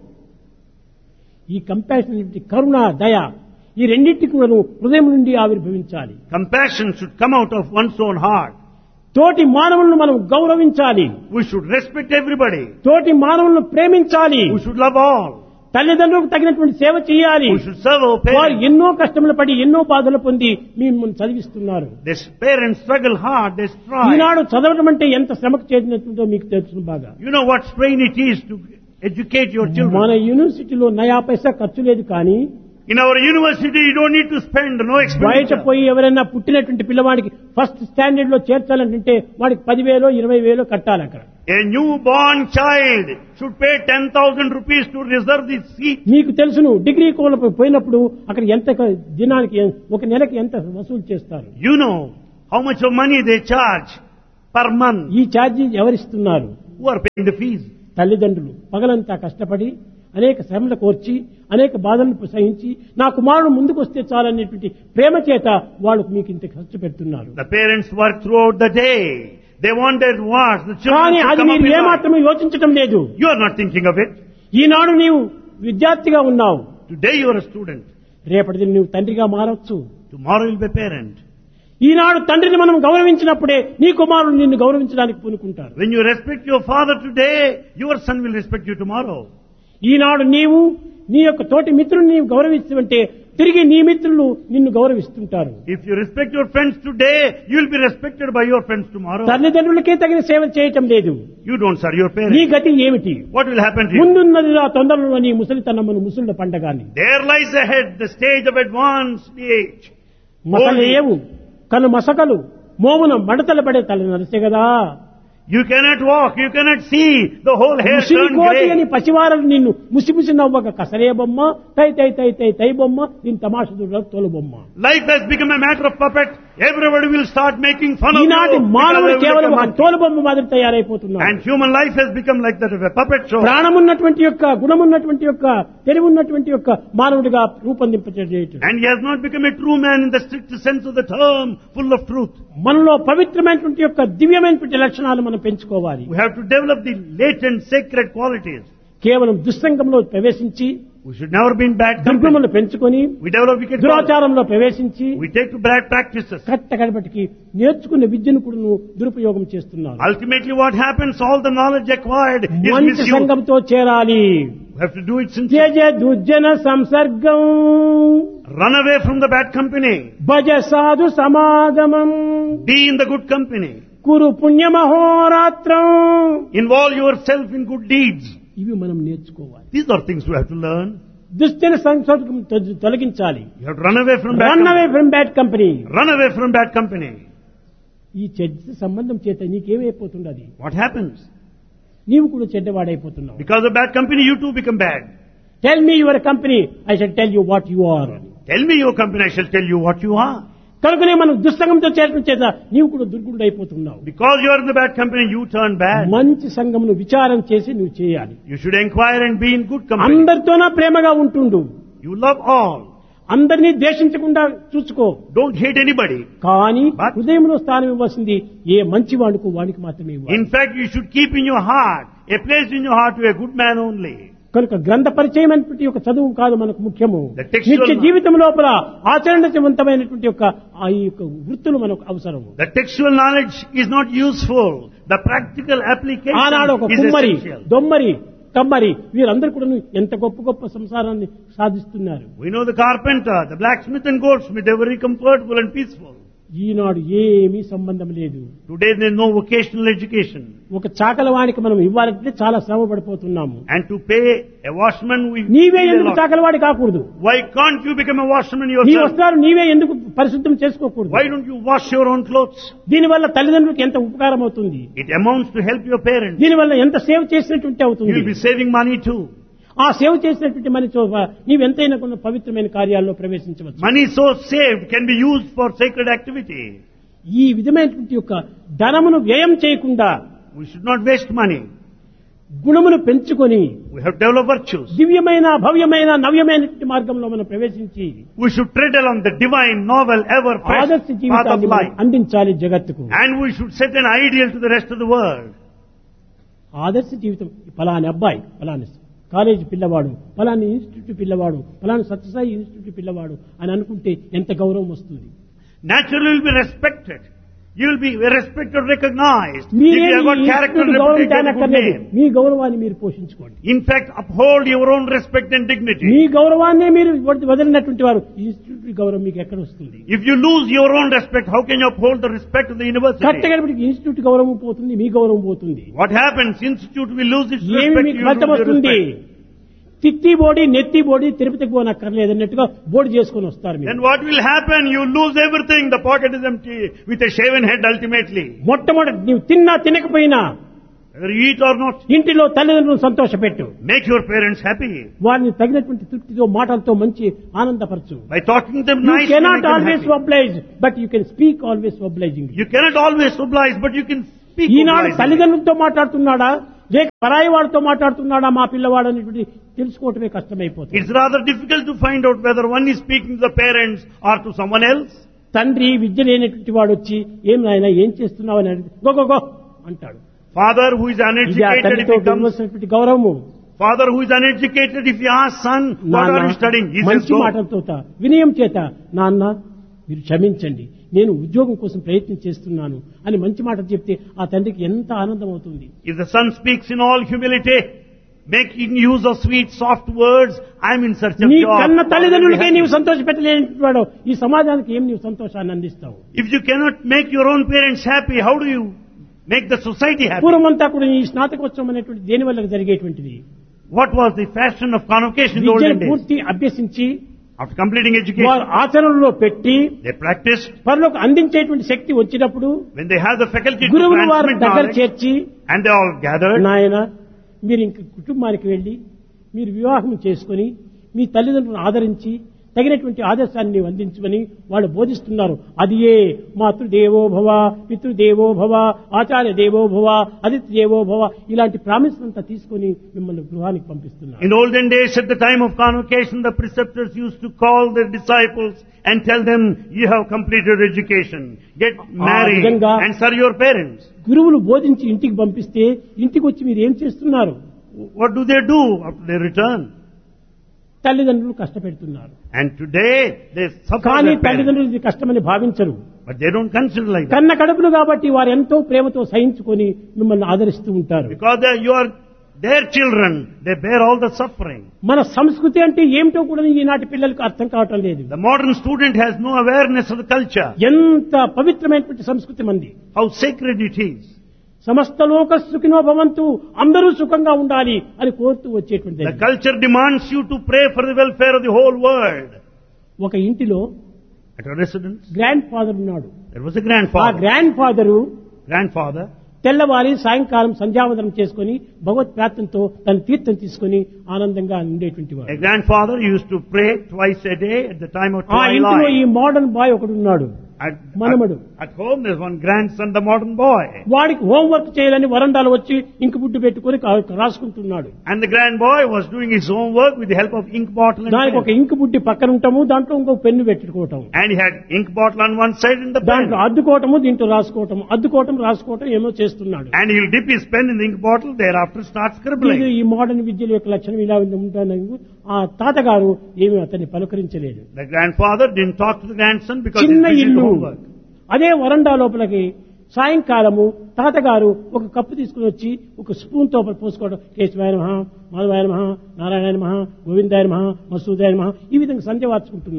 ఈ కంపాషన్ కరుణ దయ ఈ రెండింటి కూడా హృదయం నుండి ఆవిర్భవించాలి Compassion should come out of one's own heart. తోటి మానవులను మనం గౌరవించాలి We should respect everybody. తోటి మానవులను ప్రేమించాలి We should love all. తల్లిదండ్రులకు తగినటువంటి సేవ చేయాలి We should serve our వారు parents. ఎన్నో కష్టములు పడి ఎన్నో బాధలు పొంది మిమ్మల్ని చదివిస్తున్నారు These parents struggle hard, they strive. ఈనాడు చదవడం అంటే ఎంత శ్రమకు చేసినట్టుందో మీకు తెలుసు బాగా You know what strain it is to educate your మన children. యూనివర్సిటీలో నయా పైసా ఖర్చు లేదు కానీ In our university, you don't need to spend no బయట expenditure. పోయి ఎవరైనా పుట్టినటువంటి పిల్లవాడికి ఫస్ట్ స్టాండర్డ్ లో చేర్చాలంటే వాడికి పదివేలో ఇరవై వేలో కట్టాలి అక్కడ A newborn child should pay 10,000 rupees to reserve the seat. మీకు తెలుసును డిగ్రీ కోళ్ళకు పోయినప్పుడు అక్కడ ఎంత క- దినానికి ఎ- ఒక నెలకి ఎంత వసూలు చేస్తారు You know how much of money they charge per month. ఈ ఛార్జీ ఎవరిస్తున్నారు Who are paying the fees? తల్లిదండ్రులు పగలంతా కష్టపడి అనేక శ్రమలు కోర్చి అనేక బాధలను సహించి నా కుమారుడు ముందుకు వస్తే చాలనేటువంటి ప్రేమ చేత వాళ్ళు మీకు ఇంత ఖర్చు పెడుతున్నారు The parents work throughout the day. They wanted what? The children కానీ should అది come up మీరు in life. ఏమాత్రమే యోచించటం లేదు You are not thinking of it. ఈనాడు నీవు విద్యార్థిగా ఉన్నావు Today you are a student. రేపటి దిన నువ్వు తండ్రిగా మారవచ్చు Tomorrow you'll be a parent. ఈనాడు తండ్రిని మనం గౌరవించినప్పుడే నీ కుమారుడు నిన్ను గౌరవించడానికి పూనుకుంటారు When you respect your father today, your son will respect you tomorrow. ఈనాడు నీవు నీ యొక్క తోటి మిత్రుని నీవు గౌరవిస్తుంటే తిరిగి నీ మిత్రులు నిన్ను గౌరవిస్తుంటారు If you respect your friends today, you will be respected by your friends tomorrow. తల్లిదండ్రులకే తగిన సేవ చేయటం లేదు You don't serve your నీ parents. గతి ఏమిటి What will happen to you? ముందున్నది ఆ తొందరలో నీ ముసలితనమును ముసుళ్ళ పండగాని There lies ahead the stage of advanced age. మసలేవు కను మసకలు మోమున మడతలు పడే తల నరిసే కదా You cannot walk, you cannot see, the whole hair ముసిరి turned కోటి అని grey. పసివారలు నిన్ను ముసిముసి నవ్వక కసరే బొమ్మ తై తై తై తై తై బొమ్మ దీని తమాషదుల తోలు బొమ్మ Life has become a matter of puppet. Everybody will start making fun of you. ఈనాటి because మానవుడు they will కేవలం become ఒక monkey. తోలు బొమ్మ మాదిరి తయారైపోతున్నాడు And human life has become like that of a puppet show. ప్రాణమున్నటువంటి యొక్క గుణమున్నటువంటి యొక్క తెలివి ఉన్నటువంటి యొక్క మానవుడిగా రూపొందింపచేయటం And he has not become a true man in the strict sense of the term, full of truth. మనలో పవిత్రమైనటువంటి యొక్క దివ్యమైనటువంటి లక్షణాలు మనం పెంచుకోవాలి We have to develop the latent sacred qualities. కేవలం దుస్సంగంలో ప్రవేశించి We should never be in bad company. దుర్గములు పెంచుకొని We develop wicked qualities. దురాచారంలో ప్రవేశించి We take to bad practices. కట్ట కడపటికి నేర్చుకున్న విద్యను కూడా నువ్వు దురుపయోగం చేస్తున్నారు Ultimately what happens, all the knowledge acquired is మంచి misused. సంఘంతో చేరాలి We have to do it sincerely. త్యజ దుర్జన సంసర్గం Run away from the bad company. భజ సాధు సమాగమం Be in the good company. Kuru పుణ్యమహోరాత్రం Involve yourself in good deeds. ఇవి మనం నేర్చుకోవాలి These are things we have to learn. దుశ్చన సంసర్గం తొ- తొలగించాలి You have to run away from bad run away company. From bad company Run away from bad company. ఈ చెడ్డ సంబంధం చేత నీకేమైపోతున్నది What happens? నీవు కూడా చెడ్డవాడైపోతున్నావు Because of bad company, you too become bad. Tell me your company I shall tell you what you are Tell me your company, I shall tell you what you are. కనుకనే మనం దుస్సంగంతో చేరడం చేత నీవు కూడా దుర్గుడు అయిపోతున్నావు Because you are in the bad company, you turn bad. మంచి సంఘమును విచారం చేసి నువ్వు చేయాలి You should inquire and be in good company. అందరితోనా ప్రేమగా ఉంటుండు You love all. అందరినీ ద్వేషించకుండా చూసుకో Don't hate anybody. కానీ But- హృదయంలో స్థానం ఇవ్వాల్సింది ఏ మంచి వాడుకు వానికి మాత్రమే ఇవ్వాలి In fact, you should keep in your heart, a place in your heart to a good man only. కనుక గ్రంథ పరిచయం అనేటువంటి ఒక చదువు కాదు మనకు ముఖ్యము The textual నిత్య knowledge. జీవితం లోపల ఆచరణవంతమైనటువంటి యొక్క ఆ యొక్క వృత్తులు మనకు అవసరము The textual knowledge is not useful. The practical application ఆనాడు ఒక is కుమ్మరి essential. దొమ్మరి కమ్మరి వీరందరూ కూడా ఎంత గొప్ప గొప్ప సంసారాన్ని సాధిస్తున్నారు We know the carpenter, the blacksmith and goldsmith, they were very comfortable and peaceful. ఈనాడు ఏమీ సంబంధం లేదు Today there is no vocational education. ఒక చాకలవానికి మనం ఇవ్వాలంటే చాలా శ్రమ పడిపోతున్నాము And to pay a washman, we నీవే pay a ఎందుకు lot. చాకలవాడి కాకూడదు Why can't you become a washman నీ yourself? వస్త్రాలు నీవే ఎందుకు పరిశుద్ధం చేసుకోకూడదు Why don't you wash your own clothes? దీనివల్ల తల్లిదండ్రులకు ఎంత ఉపకారం అవుతుంది It amounts to help your parents. దీనివల్ల ఎంత సేవ చేసినటువంటి You అవుతుంది will be saving money too. ఆ సేవ చేసినటువంటి మన చోప నీవెంతైనా కొన్ని పవిత్రమైన కార్యాల్లో ప్రవేశించవచ్చు Money so saved can be used for sacred activity. ఈ విధమైనటువంటి యొక్క ధనమును వ్యయం చేయకుండా We should not waste money. గుణమును పెంచుకొని We have to develop virtues. దివ్యమైన భవ్యమైన నవ్యమైనటువంటి మార్గంలో మనం ప్రవేశించి We should tread along the divine, novel, ever fresh ఆదర్శ path of జీవితాన్ని మనం life. అందించాలి జగత్తుకు And we should set an ideal to the rest of the world. ఆదర్శ జీవితం ఫలాని అబ్బాయి ఫలాని కాలేజీ పిల్లవాడు ఫలాని ఇన్స్టిట్యూట్ పిల్లవాడు ఫలాని సత్యసాయి ఇన్స్టిట్యూట్ పిల్లవాడు అని అనుకుంటే ఎంత గౌరవం వస్తుంది Naturally, you will be respected. You will be respected, recognized. If మీరే you have మీ got character ఇన్స్టిట్యూట్ and గౌరవం reputation, good తేనక్కర్లేదు name. మీ గౌరవాన్ని మీరు పోషించుకోండి In fact, uphold your own respect and dignity. మీ గౌరవాన్నే మీరు వద- వదిలినటువంటి వారు ఇన్స్టిట్యూట్ గౌరవం మీకు ఎక్కడ వస్తుంది If you lose your own respect, how can you uphold the respect of the university? కట్టగడపటికి ఇన్స్టిట్యూట్ గౌరవం పోతుంది మీ గౌరవం పోతుంది What happens? Institute will lose its ఏమి respect. మీకు You ఫలితం lose your వస్తుంది respect. తిత్తి బోడి నెత్తి బోడి తిరుపతికి పోనక్కర్లేదు అన్నట్టుగా బోర్డు చేసుకొని వస్తారు Then మీరు what will happen? You lose everything. The pocket is empty with a shaven head ultimately. మొట్టమొదటి నీవు తిన్నా తినకపోయినా Whether you eat or not, ఇంటిలో తల్లిదండ్రులను సంతోషపెట్టు make your parents happy. వారిని తగినటువంటి తృప్తితో మాటలతో మంచి ఆనందపరచు By talking to them you nicely, make cannot them always happy. Oblige but you can speak always obliging You cannot always oblige, but you can speak ఈనాడు obligingly. తల్లిదండ్రులతో మాట్లాడుతున్నాడా లేక పరాయి వాడితో మాట్లాడుతున్నాడా మా పిల్లవాడు అనేటువంటి తెలుసుకోవటమే కష్టమైపోతుంది It's rather difficult to find out whether one is speaking to the parents or to someone else. తండ్రి విద్య లేనటువంటి వాడు వచ్చి ఏం నాయన ఏం చేస్తున్నావు అని అడిగి గో గో గో అంటాడు Father who is ఇది ఆ uneducated, if తండ్రితో he comes, ఉండవలసినటువంటి గౌరవము father who is uneducated, if he asks son, what నాన్న, are you studying? He says, మంచి go. మాటలతో వినయం చేత నాన్న మీరు క్షమించండి నేను ఉద్యోగం కోసం ప్రయత్నం చేస్తున్నాను అని మంచి మాటలు చెప్తే ఆ తండ్రికి ఎంత ఆనందం అవుతుంది If the son speaks in all humility, making use of sweet, soft words, I'm in search of నీ job. కన్న God will be తల్లిదండ్రులకే happy. నీవు సంతోష పెట్టలేని వాడు ఈ సమాజానికి ఏం నీవు సంతోషాన్ని అందిస్తావు If you cannot make your own parents happy, how do you make the society happy? పూర్వమంతా కూడా ఈ స్నాతకోత్సవం అనేటువంటి దేని వల్ల జరిగేటువంటిది What was the fashion of convocation in the olden విద్యను days? పూర్తి అభ్యసించి After completing education, వారు ఆచరణలో పెట్టి they practiced. పనులకు అందించేటువంటి శక్తి వచ్చినప్పుడు When they have the faculty to గురువులు వారి transmit దగ్గర knowledge, చేర్చి and they all gathered, నాయన మీరు ఇంక కుటుంబానికి వెళ్ళి మీరు వివాహం చేసుకొని మీ తల్లిదండ్రులను ఆదరించి తగినటువంటి ఆదర్శాన్ని నీవు అందించమని వాళ్ళు బోధిస్తున్నారు అది ఏ మాతృదేవో భవ పితృదేవో భవ ఆచార్య దేవో భవ అదితి దేవో భవ ఇలాంటి ప్రామిస్ అంతా తీసుకొని మిమ్మల్ని గృహానికి పంపిస్తున్నారు in olden days at the time of convocation, the preceptors used to call their disciples and tell them, you have completed education, get married విధంగా- and serve your parents. గురువులు బోధించి ఇంటికి పంపిస్తే ఇంటికి వచ్చి మీరు ఏం చేస్తున్నారు What do they do after they return? తల్లిదండ్రులు కష్టపెడుతున్నారు And today, they suffer కానీ their parents. తల్లిదండ్రులు ఇది కష్టమని భావించరు But they don't consider like that. కన్న కడుపులు కాబట్టి వారు ఎంతో ప్రేమతో సహించుకొని మిమ్మల్ని ఆదరిస్తూ ఉంటారు Because they, you are their children, they bear all the suffering. మన సంస్కృతి అంటే ఏమిటో కూడా ఈనాటి పిల్లలకు అర్థం కావటం లేదు The modern student has no awareness of the culture, ఎంత పవిత్రమైనటువంటి సంస్కృతి మంది how sacred it is. సమస్త లోక సుఖినో భవంతు అందరూ సుఖంగా ఉండాలి అని కోరుతూ వచ్చేటువంటి The culture demands you to pray for the welfare of the whole world. ఒక ఇంటిలో At a residence, grandfather ఉన్నాడు there was a ఆ grandfather. గ్రాండ్ ఫాదరు Grandfather తెల్లవారి సాయంకాలం సంధ్యావందనం చేసుకొని భగవత్ ప్రార్థనతో తన తీర్థం తీసుకొని ఆనందంగా ఉండేటువంటి A వాడు grandfather used to pray twice a day at the time of ఆ ఇంటిలో ఈ twilight. మోడర్న్ బాయ్ ఒకడు ఉన్నాడు At, మనమడు. at, at home there's one grandson, the modern boy. వాడికి హోంవర్క్ చేయాలని వరండాలో వచ్చి ఇంకు బుడ్డు పెట్టుకొని కా- రాసుకుంటున్నాడు And the grand boy was doing his homework with the help of ink bottle and దానికి ఒక pen. ఇంకు బుడ్డి పక్కన ఉంటాము దాంట్లో ఇంకో పెన్ను పెట్టుకోవటం And he had ink bottle on one side and the pen. దాంట్లో అద్దుకోవటము దీంట్లో రాసుకోవటం అద్దుకోవటం రాసుకోవటం ఏమో చేస్తున్నాడు And he'll dip his pen in the ink bottle, thereafter start ఇది scribbling. ఈ మోడర్న్ విద్యల యొక్క లక్షణం ఇలా ఉంటాను ఆ తాతగారు ఏమి అతన్ని పలకరించలేదు The grandfather didn't talk to the grandson because he's చిన్న busy with ఇల్లు homework. అదే వరండా లోపలికి సాయంకాలము తాతగారు ఒక కప్పు తీసుకుని వచ్చి ఒక స్పూన్ తో పోసుకోవడం కేశవాయ నమ మాధవాయ నమ నారాయణ నమ గోవిందాయ నమ మసూదాయ నమ ఈ విధంగా సంధ్య వార్చుకుంటున్నాడు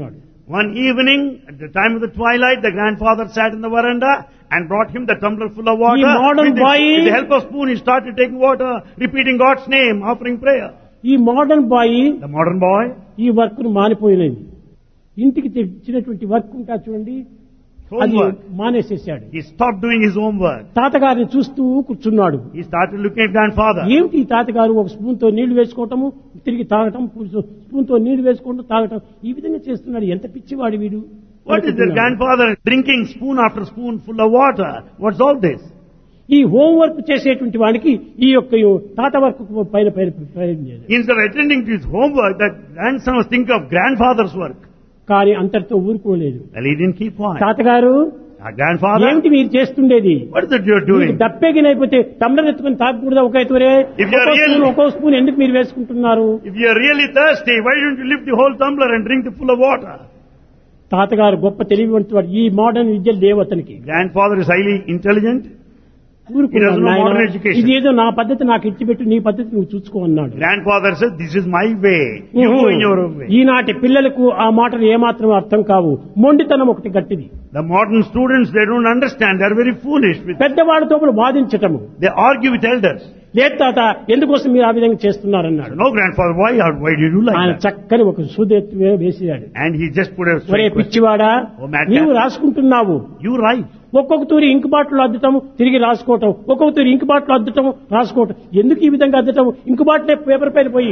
One evening, at the time of the twilight, the grandfather sat in the veranda and brought him the tumbler full of water. modern with, the, boy- with the help of spoon, he started taking water, repeating God's name, offering prayer. ఈ modern boy The modern boy, ఈ work ను మానిపోయినది ఇంటికి తెచ్చినటువంటి work ఉంటా చూడండి అది homework. మానేసేసాడు He stopped doing his homework. తాతగారిని చూస్తూ కూర్చున్నాడు He started looking at grandfather. ఏమిటి ఈ తాతగారు ఒక స్పూన్ తో నీళ్లు వేసుకోవటము తిరిగి తాగటం స్పూన్ తో నీళ్లు వేసుకోవటం తాగటం ఈ విధంగా చేస్తున్నాడు ఎంత పిచ్చివాడు వీడు What is their grandfather drinking spoon after spoon full of water? What's all this? ఈ హోంవర్క్ చేసేటువంటి వాడికి ఈ యొక్క తాత వర్క్ పైన పైన పైన లేదు. Instead of attending to his homework, that grandson was thinking of grandfather's work. కానీ అంతటితో ఊరుకోలేదు Well, he didn't keep quiet. తాతగారు Our grandfather, ఏమిటి మీరు చేస్తుండేది what is it you're doing? దప్పెగినైపోతే టమ్లర్ ఎత్తుకుని తాగకూడదా ఒక ఎత్తురే If you are ఒక్కో real- స్పూన్ ఒక్కో స్పూన్ ఎందుకు మీరు వేసుకుంటున్నారు If you're really thirsty, why don't you lift the whole tumbler and drink the full of water? తాతగారు గొప్ప తెలివివంతువాడు ఈ మోడర్న్ విద్యలు లేవు అతనికి Grandfather is highly intelligent. ఊరుకున్నాడు He doesn't know నాయనా. modern education. ఇది ఏదో నా పద్ధతి నాకు ఇచ్చిపెట్టు నీ పద్ధతి నువ్వు చూసుకో అన్నాడు Grandfather said, this is my way. You go in your own way. ఈనాటి పిల్లలకు ఆ మాటలు ఏమాత్రం అర్థం కావు మొండితనం ఒకటి గట్టిది The modern students, they don't understand. They're very foolish. With, పెద్దవాడితో కూడా వాదించటము they argue with elders. లేదు తాత ఎందుకోసం మీరు ఆ విధంగా చేస్తున్నారన్నాడు No, grandfather, why, why did you like ఆయన that? చక్కని ఒక సూదెత్తి వేసేయాడు And he just put a ఒరే straight question. పిచ్చివాడా ఓ madman. నీవు రాసుకుంటున్నావు You right. ఒక్కొక్క తూరి ఇంకు బాటిల్ అద్దటం తిరిగి రాసుకోవటం ఒక్కొక్క తూరి ఇంకు బాటిల్ అద్దటం రాసుకోవటం ఎందుకు ఈ విధంగా అద్దటం ఇంకు బాటిలే పేపర్ పైన పోయి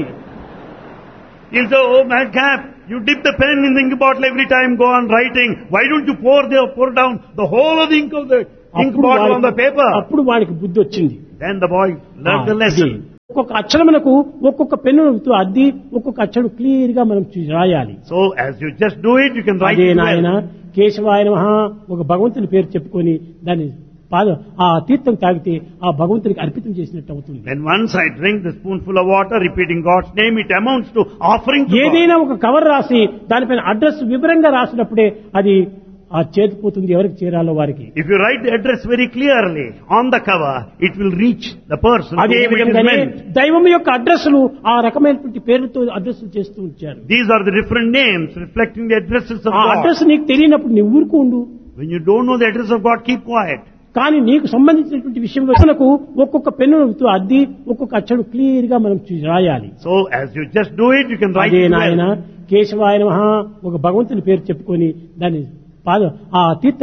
He'll say, oh madcap, you dip the pen in the ink bottle every time, go on writing. Why don't you pour the, pour down the whole of the ink of the ink అప్పుడు bottle on the వాడికి- paper? అప్పుడు వాడికి బుద్ధి వచ్చింది Then the boy learned the ఆ, lesson. ఇది. ఒక్కొక్క అక్షరమునకు ఒక్కొక్క పెన్నుతో అద్ది ఒక్కొక్క అక్షరం క్లియర్ గా మనం చూ- రాయాలి So as you just do it, you can write అదే it నాయన well. కేశవాయన ఒక భగవంతుని పేరు చెప్పుకొని దాన్ని పాద ఆ తీర్థం తాగితే ఆ భగవంతునికి అర్పితం చేసినట్టు అవుతుంది When once I drink the spoonful of water, repeating God's name, it amounts to offering to God. ఏదైనా ఒక కవర్ రాసి దానిపైన అడ్రస్ వివరంగా రాసినప్పుడే అది ఆ చేతిపోతుంది ఎవరికి చేరాలో వారికి If you write the address very clearly on the cover, it will reach the person అదే to whom it is విధంగానే meant. దైవం యొక్క అడ్రస్లు ఆ రకమైనటువంటి పేర్లతో అడ్రస్లు చేస్తూ ఉంచారు These are the different names reflecting the addresses of ఆ God. అడ్రస్ నీకు తెలియనప్పుడు నువ్వు ఊరుకు ఉండు When you don't know the address of God, keep quiet. కానీ నీకు సంబంధించినటువంటి విషయంలో మనకు ఒక్కొక్క పెన్నుతో అద్ది ఒక్కొక్క అక్షరం క్లియర్ గా మనం చూ- రాయాలి So as you just do it, you can write అదే it నాయన well. కేశవాయన ఒక భగవంతుని పేరు చెప్పుకొని దాన్ని పాద ఆ తీర్థ